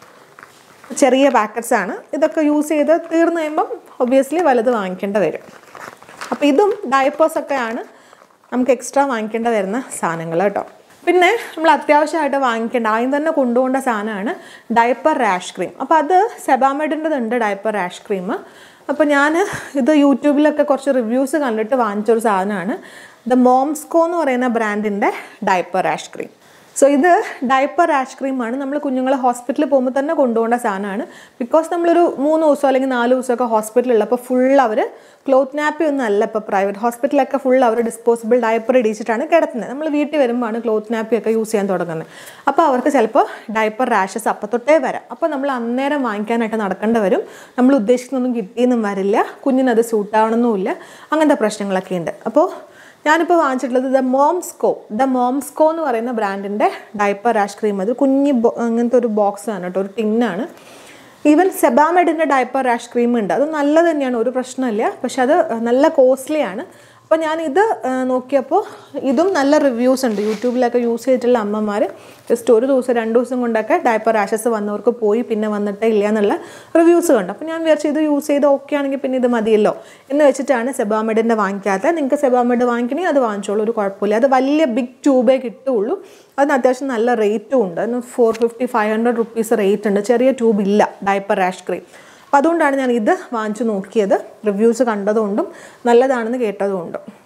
Speaker 1: ചെറിയ പാക്കറ്റ്സ് ആണ് ഇതൊക്കെ യൂസ് ചെയ്ത് തീർന്നു കഴിയുമ്പം ഒബ്വിയസ്ലി വലുത് വാങ്ങിക്കേണ്ട വരും അപ്പോൾ ഇതും ഡയപ്പേഴ്സ് ഒക്കെയാണ് നമുക്ക് എക്സ്ട്രാ വാങ്ങിക്കേണ്ട വരുന്ന സാധനങ്ങൾ കേട്ടോ പിന്നെ നമ്മൾ അത്യാവശ്യമായിട്ട് വാങ്ങിക്കേണ്ട ആദ്യം തന്നെ കൊണ്ടുപോകേണ്ട സാധനമാണ് ഡയപ്പർ റാഷ് ക്രീം അപ്പോൾ അത് സെബാമെഡിൻ്റെതുണ്ട് ഡയപ്പർ റാഷ് ക്രീം അപ്പോൾ ഞാൻ ഇത് യൂട്യൂബിലൊക്കെ കുറച്ച് റിവ്യൂസ് കണ്ടിട്ട് വാങ്ങിച്ചൊരു സാധനമാണ് ദ മോംസ്കോ എന്ന് പറയുന്ന ബ്രാൻഡിൻ്റെ ഡയപ്പർ റാഷ് ക്രീം സോ ഇത് ഡയപ്പർ റാഷ് ക്രീമാണ് നമ്മൾ കുഞ്ഞുങ്ങളെ ഹോസ്പിറ്റലിൽ പോകുമ്പോൾ തന്നെ കൊണ്ടുപോകേണ്ട സാധനമാണ് ബിക്കോസ് നമ്മളൊരു മൂന്ന് ദിവസം അല്ലെങ്കിൽ നാല് ദിവസമൊക്കെ ഹോസ്പിറ്റലിൽ ഉള്ളപ്പോൾ ഫുൾ അവർ ക്ലോത്ത് നാപ്പി ഒന്നും അല്ല ഇപ്പോൾ പ്രൈവറ്റ് ഹോസ്പിറ്റലൊക്കെ ഫുൾ അവർ ഡിസ്പോസിബിൾ ഡയപ്പർ ഇടിച്ചിട്ടാണ് കിടത്തുന്നത് നമ്മൾ വീട്ടിൽ വരുമ്പോഴാണ് ക്ലോത്ത് നാപ്പി ഒക്കെ യൂസ് ചെയ്യാൻ തുടങ്ങുന്നത് അപ്പോൾ അവർക്ക് ചിലപ്പോൾ ഡയപ്പർ റാഷസ് അപ്പം തൊട്ടേ വരാം അപ്പോൾ നമ്മൾ അന്നേരം വാങ്ങിക്കാനായിട്ട് നടക്കേണ്ടി വരും നമ്മൾ ഉദ്ദേശിക്കുന്നൊന്നും കിട്ടിയെന്നും വരില്ല കുഞ്ഞിനത് സൂട്ടാവണമെന്നുമില്ല അങ്ങനത്തെ പ്രശ്നങ്ങളൊക്കെ ഉണ്ട് അപ്പോൾ ഞാനിപ്പോൾ വാങ്ങിച്ചിട്ടുള്ളത് ദ മോംസ്കോ ദ മോംസ്കോ എന്ന് പറയുന്ന ബ്രാൻഡിൻ്റെ ഡയപ്പർ റാഷ് ക്രീം അത് കുഞ്ഞ് ബോ- അങ്ങനത്തെ ഒരു ബോക്സ് ആണ് കേട്ടോ ഒരു ടിന്നാണ് ഈവൻ സെബാമെഡിൻ്റെ ഡയപ്പർ റാഷ് ക്രീം ഉണ്ട് അത് നല്ലത് തന്നെയാണ് ഒരു പ്രശ്നമില്ല പക്ഷെ അത് നല്ല കോസ്റ്റ്ലി ആണ് അപ്പോൾ ഞാൻ ഇത് നോക്കിയപ്പോൾ ഇതും നല്ല റിവ്യൂസ് ഉണ്ട് യൂട്യൂബിലൊക്കെ യൂസ് ചെയ്തിട്ടുള്ള അമ്മമാർ ജസ്റ്റ് ഒരു ദിവസം രണ്ട് ദിവസം കൊണ്ടൊക്കെ ഡയപ്പർ റാഷസ് വന്നവർക്ക് പോയി പിന്നെ വന്നിട്ടേ ഇല്ല എന്നുള്ള റിവ്യൂസ് കണ്ടു അപ്പോൾ ഞാൻ വിചാരിച്ചു ഇത് യൂസ് ചെയ്ത് ഓക്കെ ആണെങ്കിൽ പിന്നെ ഇത് മതിയല്ലോ എന്ന് വെച്ചിട്ടാണ് സെബാമെഡിൻ്റെ വാങ്ങിക്കാത്തത് നിങ്ങൾക്ക് സെബാമെഡ് വാങ്ങിക്കണമെങ്കിൽ അത് വാങ്ങിച്ചോളൂ ഒരു കുഴപ്പമില്ല അത് വലിയ ബിഗ് ട്യൂബേ കിട്ടുള്ളൂ അതിന് അത്യാവശ്യം നല്ല റേറ്റും ഉണ്ട് അതിന് four fifty five hundred rupees rate ഉണ്ട് ചെറിയ ട്യൂബ് ഇല്ല ഡയപ്പർ റാഷ് ക്രീം അപ്പോൾ അതുകൊണ്ടാണ് ഞാൻ ഇത് വാങ്ങിച്ചു നോക്കിയത് റിവ്യൂസ് കണ്ടതുകൊണ്ടും നല്ലതാണെന്ന് കേട്ടതുകൊണ്ടും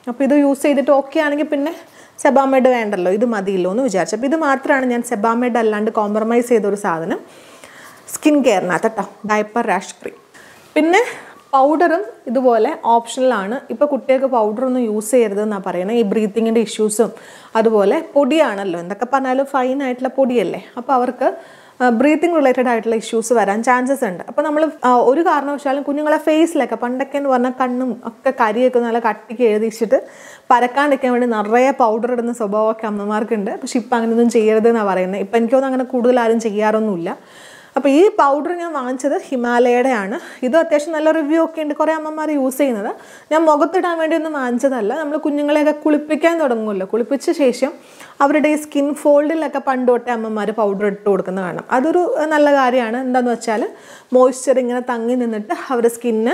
Speaker 1: അപ്പോൾ ഇത് യൂസ് ചെയ്തിട്ട് ഓക്കെ ആണെങ്കിൽ പിന്നെ സെബാമേഡ് വേണ്ടല്ലോ ഇത് മതിയല്ലോ എന്ന് വിചാരിച്ചു അപ്പോൾ ഇത് മാത്രമാണ് ഞാൻ സെബാമേഡ് അല്ലാണ്ട് കോംപ്രമൈസ് ചെയ്തൊരു സാധനം സ്കിൻ കെയറിനകത്ത് കേട്ടോ ഡയപ്പർ റാഷ് ക്രീം പിന്നെ പൗഡറും ഇതുപോലെ ഓപ്ഷണലാണ് ഇപ്പോൾ കുട്ടികൾക്ക് പൗഡറൊന്നും യൂസ് ചെയ്യരുതെന്നാണ് പറയുന്നത് ഈ ബ്രീത്തിങ്ങിൻ്റെ ഇഷ്യൂസും അതുപോലെ പൊടിയാണല്ലോ എന്തൊക്കെ പറഞ്ഞാലും ഫൈൻ ആയിട്ടുള്ള പൊടിയല്ലേ അപ്പോൾ അവർക്ക് ബ്രീത്തിങ് റിലേറ്റഡ് ആയിട്ടുള്ള ഇഷ്യൂസ് വരാൻ ചാൻസസ് ഉണ്ട് അപ്പോൾ നമ്മൾ ഒരു കാരണവശാലും കുഞ്ഞുങ്ങളെ ഫേസിലൊക്കെ പണ്ടൊക്കെ എന്ന് പറഞ്ഞാൽ കണ്ണും ഒക്കെ കരിയൊക്കെ നല്ല കട്ടിക്ക് എഴുതിച്ചിട്ട് പരക്കാണ്ടിരിക്കാൻ വേണ്ടി നിറയെ പൗഡർ ഇടുന്ന സ്വഭാവമൊക്കെ അമ്മമാർക്കുണ്ട് പക്ഷെ ഇപ്പം അങ്ങനെയൊന്നും ചെയ്യരുതെന്നാണ് പറയുന്നത് ഇപ്പം എനിക്കൊന്നും അങ്ങനെ കൂടുതൽ ആരും ചെയ്യാറൊന്നുമില്ല അപ്പോൾ ഈ പൗഡർ ഞാൻ വാങ്ങിച്ചത് ഹിമാലയയുടെ ആണ് ഇത് അത്യാവശ്യം നല്ല റിവ്യൂ ഒക്കെ ഉണ്ട് കുറേ അമ്മമാർ യൂസ് ചെയ്യുന്നത് ഞാൻ മുഖത്തിടാൻ വേണ്ടി ഒന്നും വാങ്ങിച്ചതല്ല നമ്മൾ കുഞ്ഞുങ്ങളെയൊക്കെ കുളിപ്പിക്കാൻ തുടങ്ങുമല്ലോ കുളിപ്പിച്ച ശേഷം അവരുടെ ഈ സ്കിൻ ഫോൾഡിലൊക്കെ പണ്ട് തൊട്ടേ അമ്മമാർ പൗഡർ ഇട്ട് കൊടുക്കുന്ന കാണാം അതൊരു നല്ല കാര്യമാണ് എന്താണെന്ന് വെച്ചാൽ മോയ്സ്ചർ ഇങ്ങനെ തങ്ങി നിന്നിട്ട് അവരുടെ സ്കിന്ന്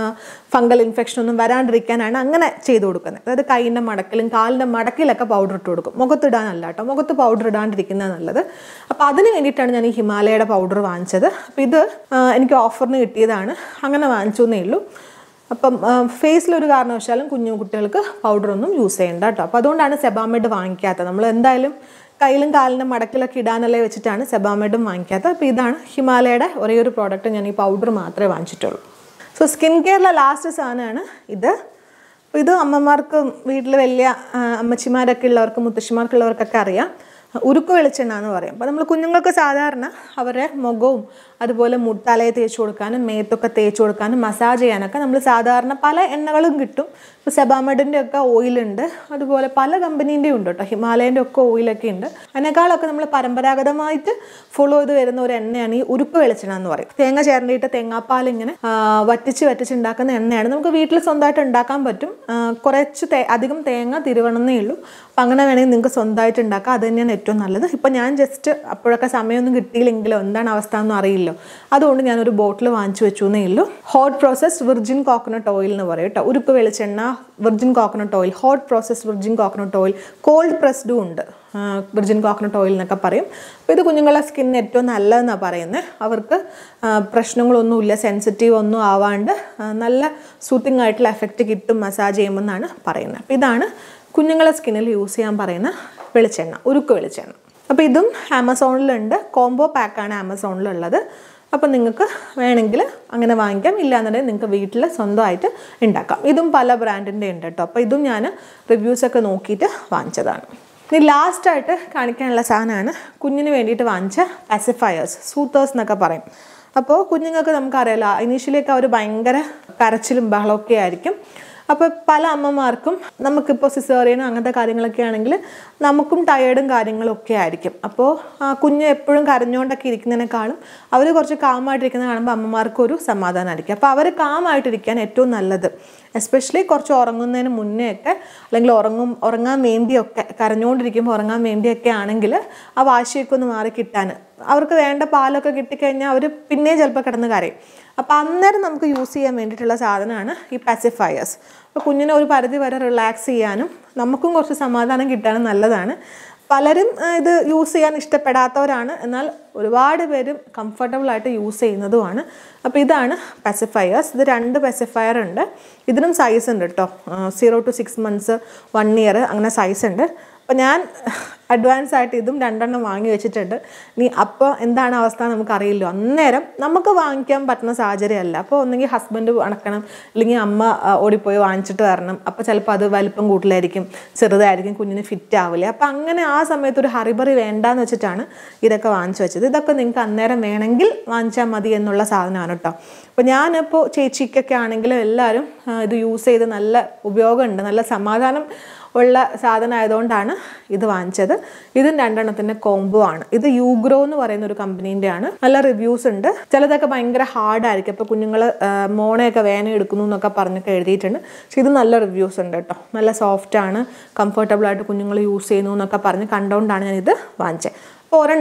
Speaker 1: ഫംഗൽ ഇൻഫെക്ഷൻ ഒന്നും വരാണ്ടിരിക്കാനാണ് അങ്ങനെ ചെയ്ത് കൊടുക്കുന്നത് അതായത് കൈയിൻ്റെ മടക്കിലും കാലിൻ്റെ മടക്കിലൊക്കെ പൗഡർ ഇട്ട് കൊടുക്കും മുഖത്തിടാനല്ല കേട്ടോ മുഖത്ത് പൗഡർ ഇടാണ്ടിരിക്കുന്നത് നല്ലത് അപ്പോൾ അതിന് വേണ്ടിയിട്ടാണ് ഞാൻ ഈ ഹിമാലയയുടെ പൗഡർ വാങ്ങിച്ചത് അപ്പോൾ ഇത് ആ, എനിക്ക് ഓഫറിന് കിട്ടിയതാണ് അങ്ങനെ വാങ്ങിച്ചു എന്നേ ഉള്ളൂ അപ്പം ഫേസിലൊരു കാരണവശാലും കുഞ്ഞു കുട്ടികൾക്ക് പൗഡറൊന്നും യൂസ് ചെയ്യണ്ട കേട്ടോ അപ്പോൾ അതുകൊണ്ടാണ് സെബാമെഡ് വാങ്ങിക്കാത്തത് നമ്മൾ എന്തായാലും കയ്യിലും കാലിൻ്റെ മടക്കിലൊക്കെ ഇടാനല്ലേ വെച്ചിട്ടാണ് സെബാമെഡും വാങ്ങിക്കാത്തത് അപ്പോൾ ഇതാണ് ഹിമാലയയുടെ ഒരേ ഒരു പ്രോഡക്റ്റ് ഞാൻ ഈ പൗഡർ മാത്രമേ വാങ്ങിച്ചിട്ടുള്ളൂ സോ സ്കിൻ കെയറിലെ ലാസ്റ്റ് സാധനമാണ് ഇത് അപ്പോൾ ഇത് അമ്മമാർക്ക് വീട്ടിൽ വലിയ ആ, അമ്മച്ചിമാരൊക്കെ ഉള്ളവർക്ക് മുത്തശ്ശിമാർക്കുള്ളവർക്കൊക്കെ അറിയാം ഉരുക്ക് വെളിച്ചെണ്ണ എന്ന് പറയും അപ്പോൾ നമ്മൾ കുഞ്ഞുങ്ങൾക്ക് സാധാരണ അവരുടെ മുഖവും അതുപോലെ മുട്ടലയെ തേച്ച് കൊടുക്കാനും മേത്തൊക്കെ തേച്ച് കൊടുക്കാനും മസാജ് ചെയ്യാനൊക്കെ നമ്മൾ സാധാരണ പല എണ്ണകളും കിട്ടും ഇപ്പോൾ സെബാമെഡിൻ്റെ ഒക്കെ ഓയിലുണ്ട് അതുപോലെ പല കമ്പനീൻ്റെയും ഉണ്ട് കേട്ടോ ഹിമാലയൻ്റെ ഒക്കെ ഓയിലൊക്കെ ഉണ്ട് അതിനേക്കാളൊക്കെ നമ്മൾ പരമ്പരാഗതമായിട്ട് ഫോളോ ചെയ്ത് വരുന്ന ഒരു എണ്ണയാണ് ഈ ഉരുക്ക് വെളിച്ചെണ്ണ എന്ന് പറയും തേങ്ങ ചേർന്നിട്ട് തേങ്ങാപ്പാൽ ഇങ്ങനെ ആ, വറ്റിച്ച് വറ്റിച്ച് ഉണ്ടാക്കുന്ന എണ്ണയാണ് നമുക്ക് വീട്ടിൽ സ്വന്തമായിട്ട് ഉണ്ടാക്കാൻ പറ്റും ആ, കുറച്ച് തേ അധികം തേങ്ങ തിരുവണമെന്നേ ഉള്ളൂ അപ്പം അങ്ങനെ വേണമെങ്കിൽ നിങ്ങൾക്ക് സ്വന്തമായിട്ട് ഉണ്ടാക്കാം അത് തന്നെയാണ് ഏറ്റവും നല്ലത് ഇപ്പം ഞാൻ ജസ്റ്റ് അപ്പോഴൊക്കെ സമയമൊന്നും കിട്ടിയില്ലെങ്കിലോ എന്താണ് അവസ്ഥ എന്ന് അറിയില്ലോ അതുകൊണ്ട് ഞാനൊരു ബോട്ടിൽ വാങ്ങിച്ചു വെച്ചു എന്നേ ഉള്ളൂ hot processed virgin coconut oil എന്ന് പറയും കേട്ടോ ഉരുപ്പ് വെളിച്ചെണ്ണ virgin coconut oil hot processed virgin coconut oil cold പ്രസ്ഡും ഉണ്ട് വിർജിൻ കോക്കനട്ട് ഓയിൽ എന്നൊക്കെ പറയും അപ്പോൾ ഇത് കുഞ്ഞുങ്ങളെ സ്കിന്നിന് ഏറ്റവും നല്ലതെന്നാണ് പറയുന്നത് അവർക്ക് ആ, പ്രശ്നങ്ങളൊന്നുമില്ല സെൻസിറ്റീവ് ഒന്നും ആവാണ്ട് ആ, നല്ല സൂത്തിങ് ആയിട്ടുള്ള എഫക്റ്റ് കിട്ടും മസാജ് ചെയ്യുമ്പോൾ എന്നാണ് പറയുന്നത് അപ്പോൾ ഇതാണ് കുഞ്ഞുങ്ങളെ സ്കിന്നിൽ യൂസ് ചെയ്യാൻ പറയുന്ന വെളിച്ചെണ്ണ ഉരുക്ക് വെളിച്ചെണ്ണ അപ്പോൾ ഇതും ആമസോണിലുണ്ട് കോംബോ പാക്കാണ് ആമസോണിലുള്ളത് അപ്പോൾ നിങ്ങൾക്ക് വേണമെങ്കിൽ അങ്ങനെ വാങ്ങിക്കാം ഇല്ലാന്നുണ്ടെങ്കിൽ നിങ്ങൾക്ക് വീട്ടിൽ സ്വന്തമായിട്ട് ഉണ്ടാക്കാം ഇതും പല ബ്രാൻഡിൻ്റെ ഉണ്ട് കേട്ടോ അപ്പോൾ ഇതും ഞാൻ റിവ്യൂസൊക്കെ നോക്കിയിട്ട് വാങ്ങിച്ചതാണ് ഇനി ലാസ്റ്റായിട്ട് കാണിക്കാനുള്ള സാധനമാണ് കുഞ്ഞിന് വേണ്ടിയിട്ട് വാങ്ങിച്ച പാസിഫയേഴ്സ് സൂത്തേഴ്സ് എന്നൊക്കെ പറയും അപ്പോൾ കുഞ്ഞുങ്ങൾക്ക് നമുക്കറിയാലോ ഇനീഷ്യലിയൊക്കെ അവർ ഭയങ്കര കരച്ചിലും ബഹളമൊക്കെ ആയിരിക്കും അപ്പോൾ പല അമ്മമാർക്കും നമുക്കിപ്പോൾ സിസേറിയനും അങ്ങനത്തെ കാര്യങ്ങളൊക്കെ ആണെങ്കിൽ നമുക്കും ടയേർഡും കാര്യങ്ങളും ഒക്കെ ആയിരിക്കും അപ്പോൾ ആ കുഞ്ഞ് എപ്പോഴും കരഞ്ഞുകൊണ്ടൊക്കെ ഇരിക്കുന്നതിനേക്കാളും അവർ കുറച്ച് കാമായിട്ടിരിക്കുന്നത് കാണുമ്പോൾ അമ്മമാർക്ക് ഒരു സമാധാനമായിരിക്കും അപ്പോൾ അവർ കാമായിട്ടിരിക്കാൻ ഏറ്റവും നല്ലത് എസ്പെഷ്യലി കുറച്ച് ഉറങ്ങുന്നതിന് മുന്നേ ഒക്കെ അല്ലെങ്കിൽ ഉറങ്ങും ഉറങ്ങാൻ വേണ്ടിയൊക്കെ കരഞ്ഞുകൊണ്ടിരിക്കുമ്പോൾ ഉറങ്ങാൻ വേണ്ടിയൊക്കെ ആണെങ്കിൽ ആ വാശിയൊക്കെ ഒന്ന് മാറി കിട്ടാൻ അവർക്ക് വേണ്ട പാലൊക്കെ കിട്ടിക്കഴിഞ്ഞാൽ അവർ പിന്നെ ചിലപ്പോൾ കിടന്ന് കരയും അപ്പോൾ അന്നേരം നമുക്ക് യൂസ് ചെയ്യാൻ വേണ്ടിയിട്ടുള്ള സാധനമാണ് ഈ പാസിഫയേഴ്സ് അപ്പോൾ കുഞ്ഞിനെ ഒരു പരിധി വരെ റിലാക്സ് ചെയ്യാനും നമുക്കും കുറച്ച് സമാധാനം കിട്ടാനും നല്ലതാണ് പലരും ആ, ഇത് യൂസ് ചെയ്യാൻ ഇഷ്ടപ്പെടാത്തവരാണ് എന്നാൽ ഒരുപാട് പേരും കംഫർട്ടബിൾ ആയിട്ട് യൂസ് ചെയ്യുന്നതുമാണ് അപ്പോൾ ഇതാണ് പെസിഫയേഴ്സ് ഇത് രണ്ട് പെസിഫയർ ഉണ്ട് ഇതിനും സൈസ് ഉണ്ട് കേട്ടോ zero to six months one year അങ്ങനെ സൈസ് ഉണ്ട് അപ്പോൾ ഞാൻ അഡ്വാൻസ് ആയിട്ട് ഇതും രണ്ടെണ്ണം വാങ്ങി വെച്ചിട്ടുണ്ട് ഇനി അപ്പോൾ എന്താണ് അവസ്ഥ നമുക്കറിയില്ലോ അന്നേരം നമുക്ക് വാങ്ങിക്കാൻ പറ്റുന്ന സാഹചര്യമല്ല അപ്പോൾ ഒന്നെങ്കിൽ ഹസ്ബൻഡ് അണക്കണം അല്ലെങ്കിൽ അമ്മ ആ, ഓടിപ്പോയി വാങ്ങിച്ചിട്ട് വരണം അപ്പോൾ ചിലപ്പോൾ അത് വലിപ്പം കൂട്ടിലായിരിക്കും ചെറുതായിരിക്കും കുഞ്ഞിന് ഫിറ്റ് ആവില്ല അപ്പോൾ അങ്ങനെ ആ സമയത്ത് ഒരു ഹറിബറി വേണ്ടാന്ന് വെച്ചിട്ടാണ് ഇതൊക്കെ വാങ്ങിച്ചു വെച്ചത് ഇതൊക്കെ നിങ്ങൾക്ക് അന്നേരം വേണമെങ്കിൽ വാങ്ങിച്ചാൽ മതി എന്നുള്ള സാധനമാണ് കേട്ടോ അപ്പോൾ ഞാനിപ്പോൾ ചേച്ചിക്കൊക്കെ ആണെങ്കിലും എല്ലാവരും ആ, ഇത് യൂസ് ചെയ്ത് നല്ല ഉപയോഗമുണ്ട് നല്ല സമാധാനം ഉള്ള സാധനം ആയതുകൊണ്ടാണ് ഇത് വാങ്ങിച്ചത് ഇതും രണ്ടെണ്ണത്തിൻ്റെ കോംബോ ആണ് ഇത് യൂഗ്രോ എന്ന് പറയുന്ന ഒരു കമ്പനീൻ്റെ ആണ് നല്ല റിവ്യൂസ് ഉണ്ട് ചിലതൊക്കെ ഭയങ്കര ഹാർഡായിരിക്കും അപ്പോൾ കുഞ്ഞുങ്ങൾ മോണയൊക്കെ വേന എടുക്കുന്നു എന്നൊക്കെ പറഞ്ഞൊക്കെ എഴുതിയിട്ടുണ്ട് പക്ഷെ ഇത് നല്ല റിവ്യൂസ് ഉണ്ട് കേട്ടോ നല്ല സോഫ്റ്റ് ആണ് കംഫർട്ടബിൾ ആയിട്ട് കുഞ്ഞുങ്ങൾ യൂസ് ചെയ്യുന്നു എന്നൊക്കെ പറഞ്ഞ് കണ്ടുകൊണ്ടാണ് ഞാനിത് വാങ്ങിച്ചത് അപ്പോൾ ഒരെണ്ണം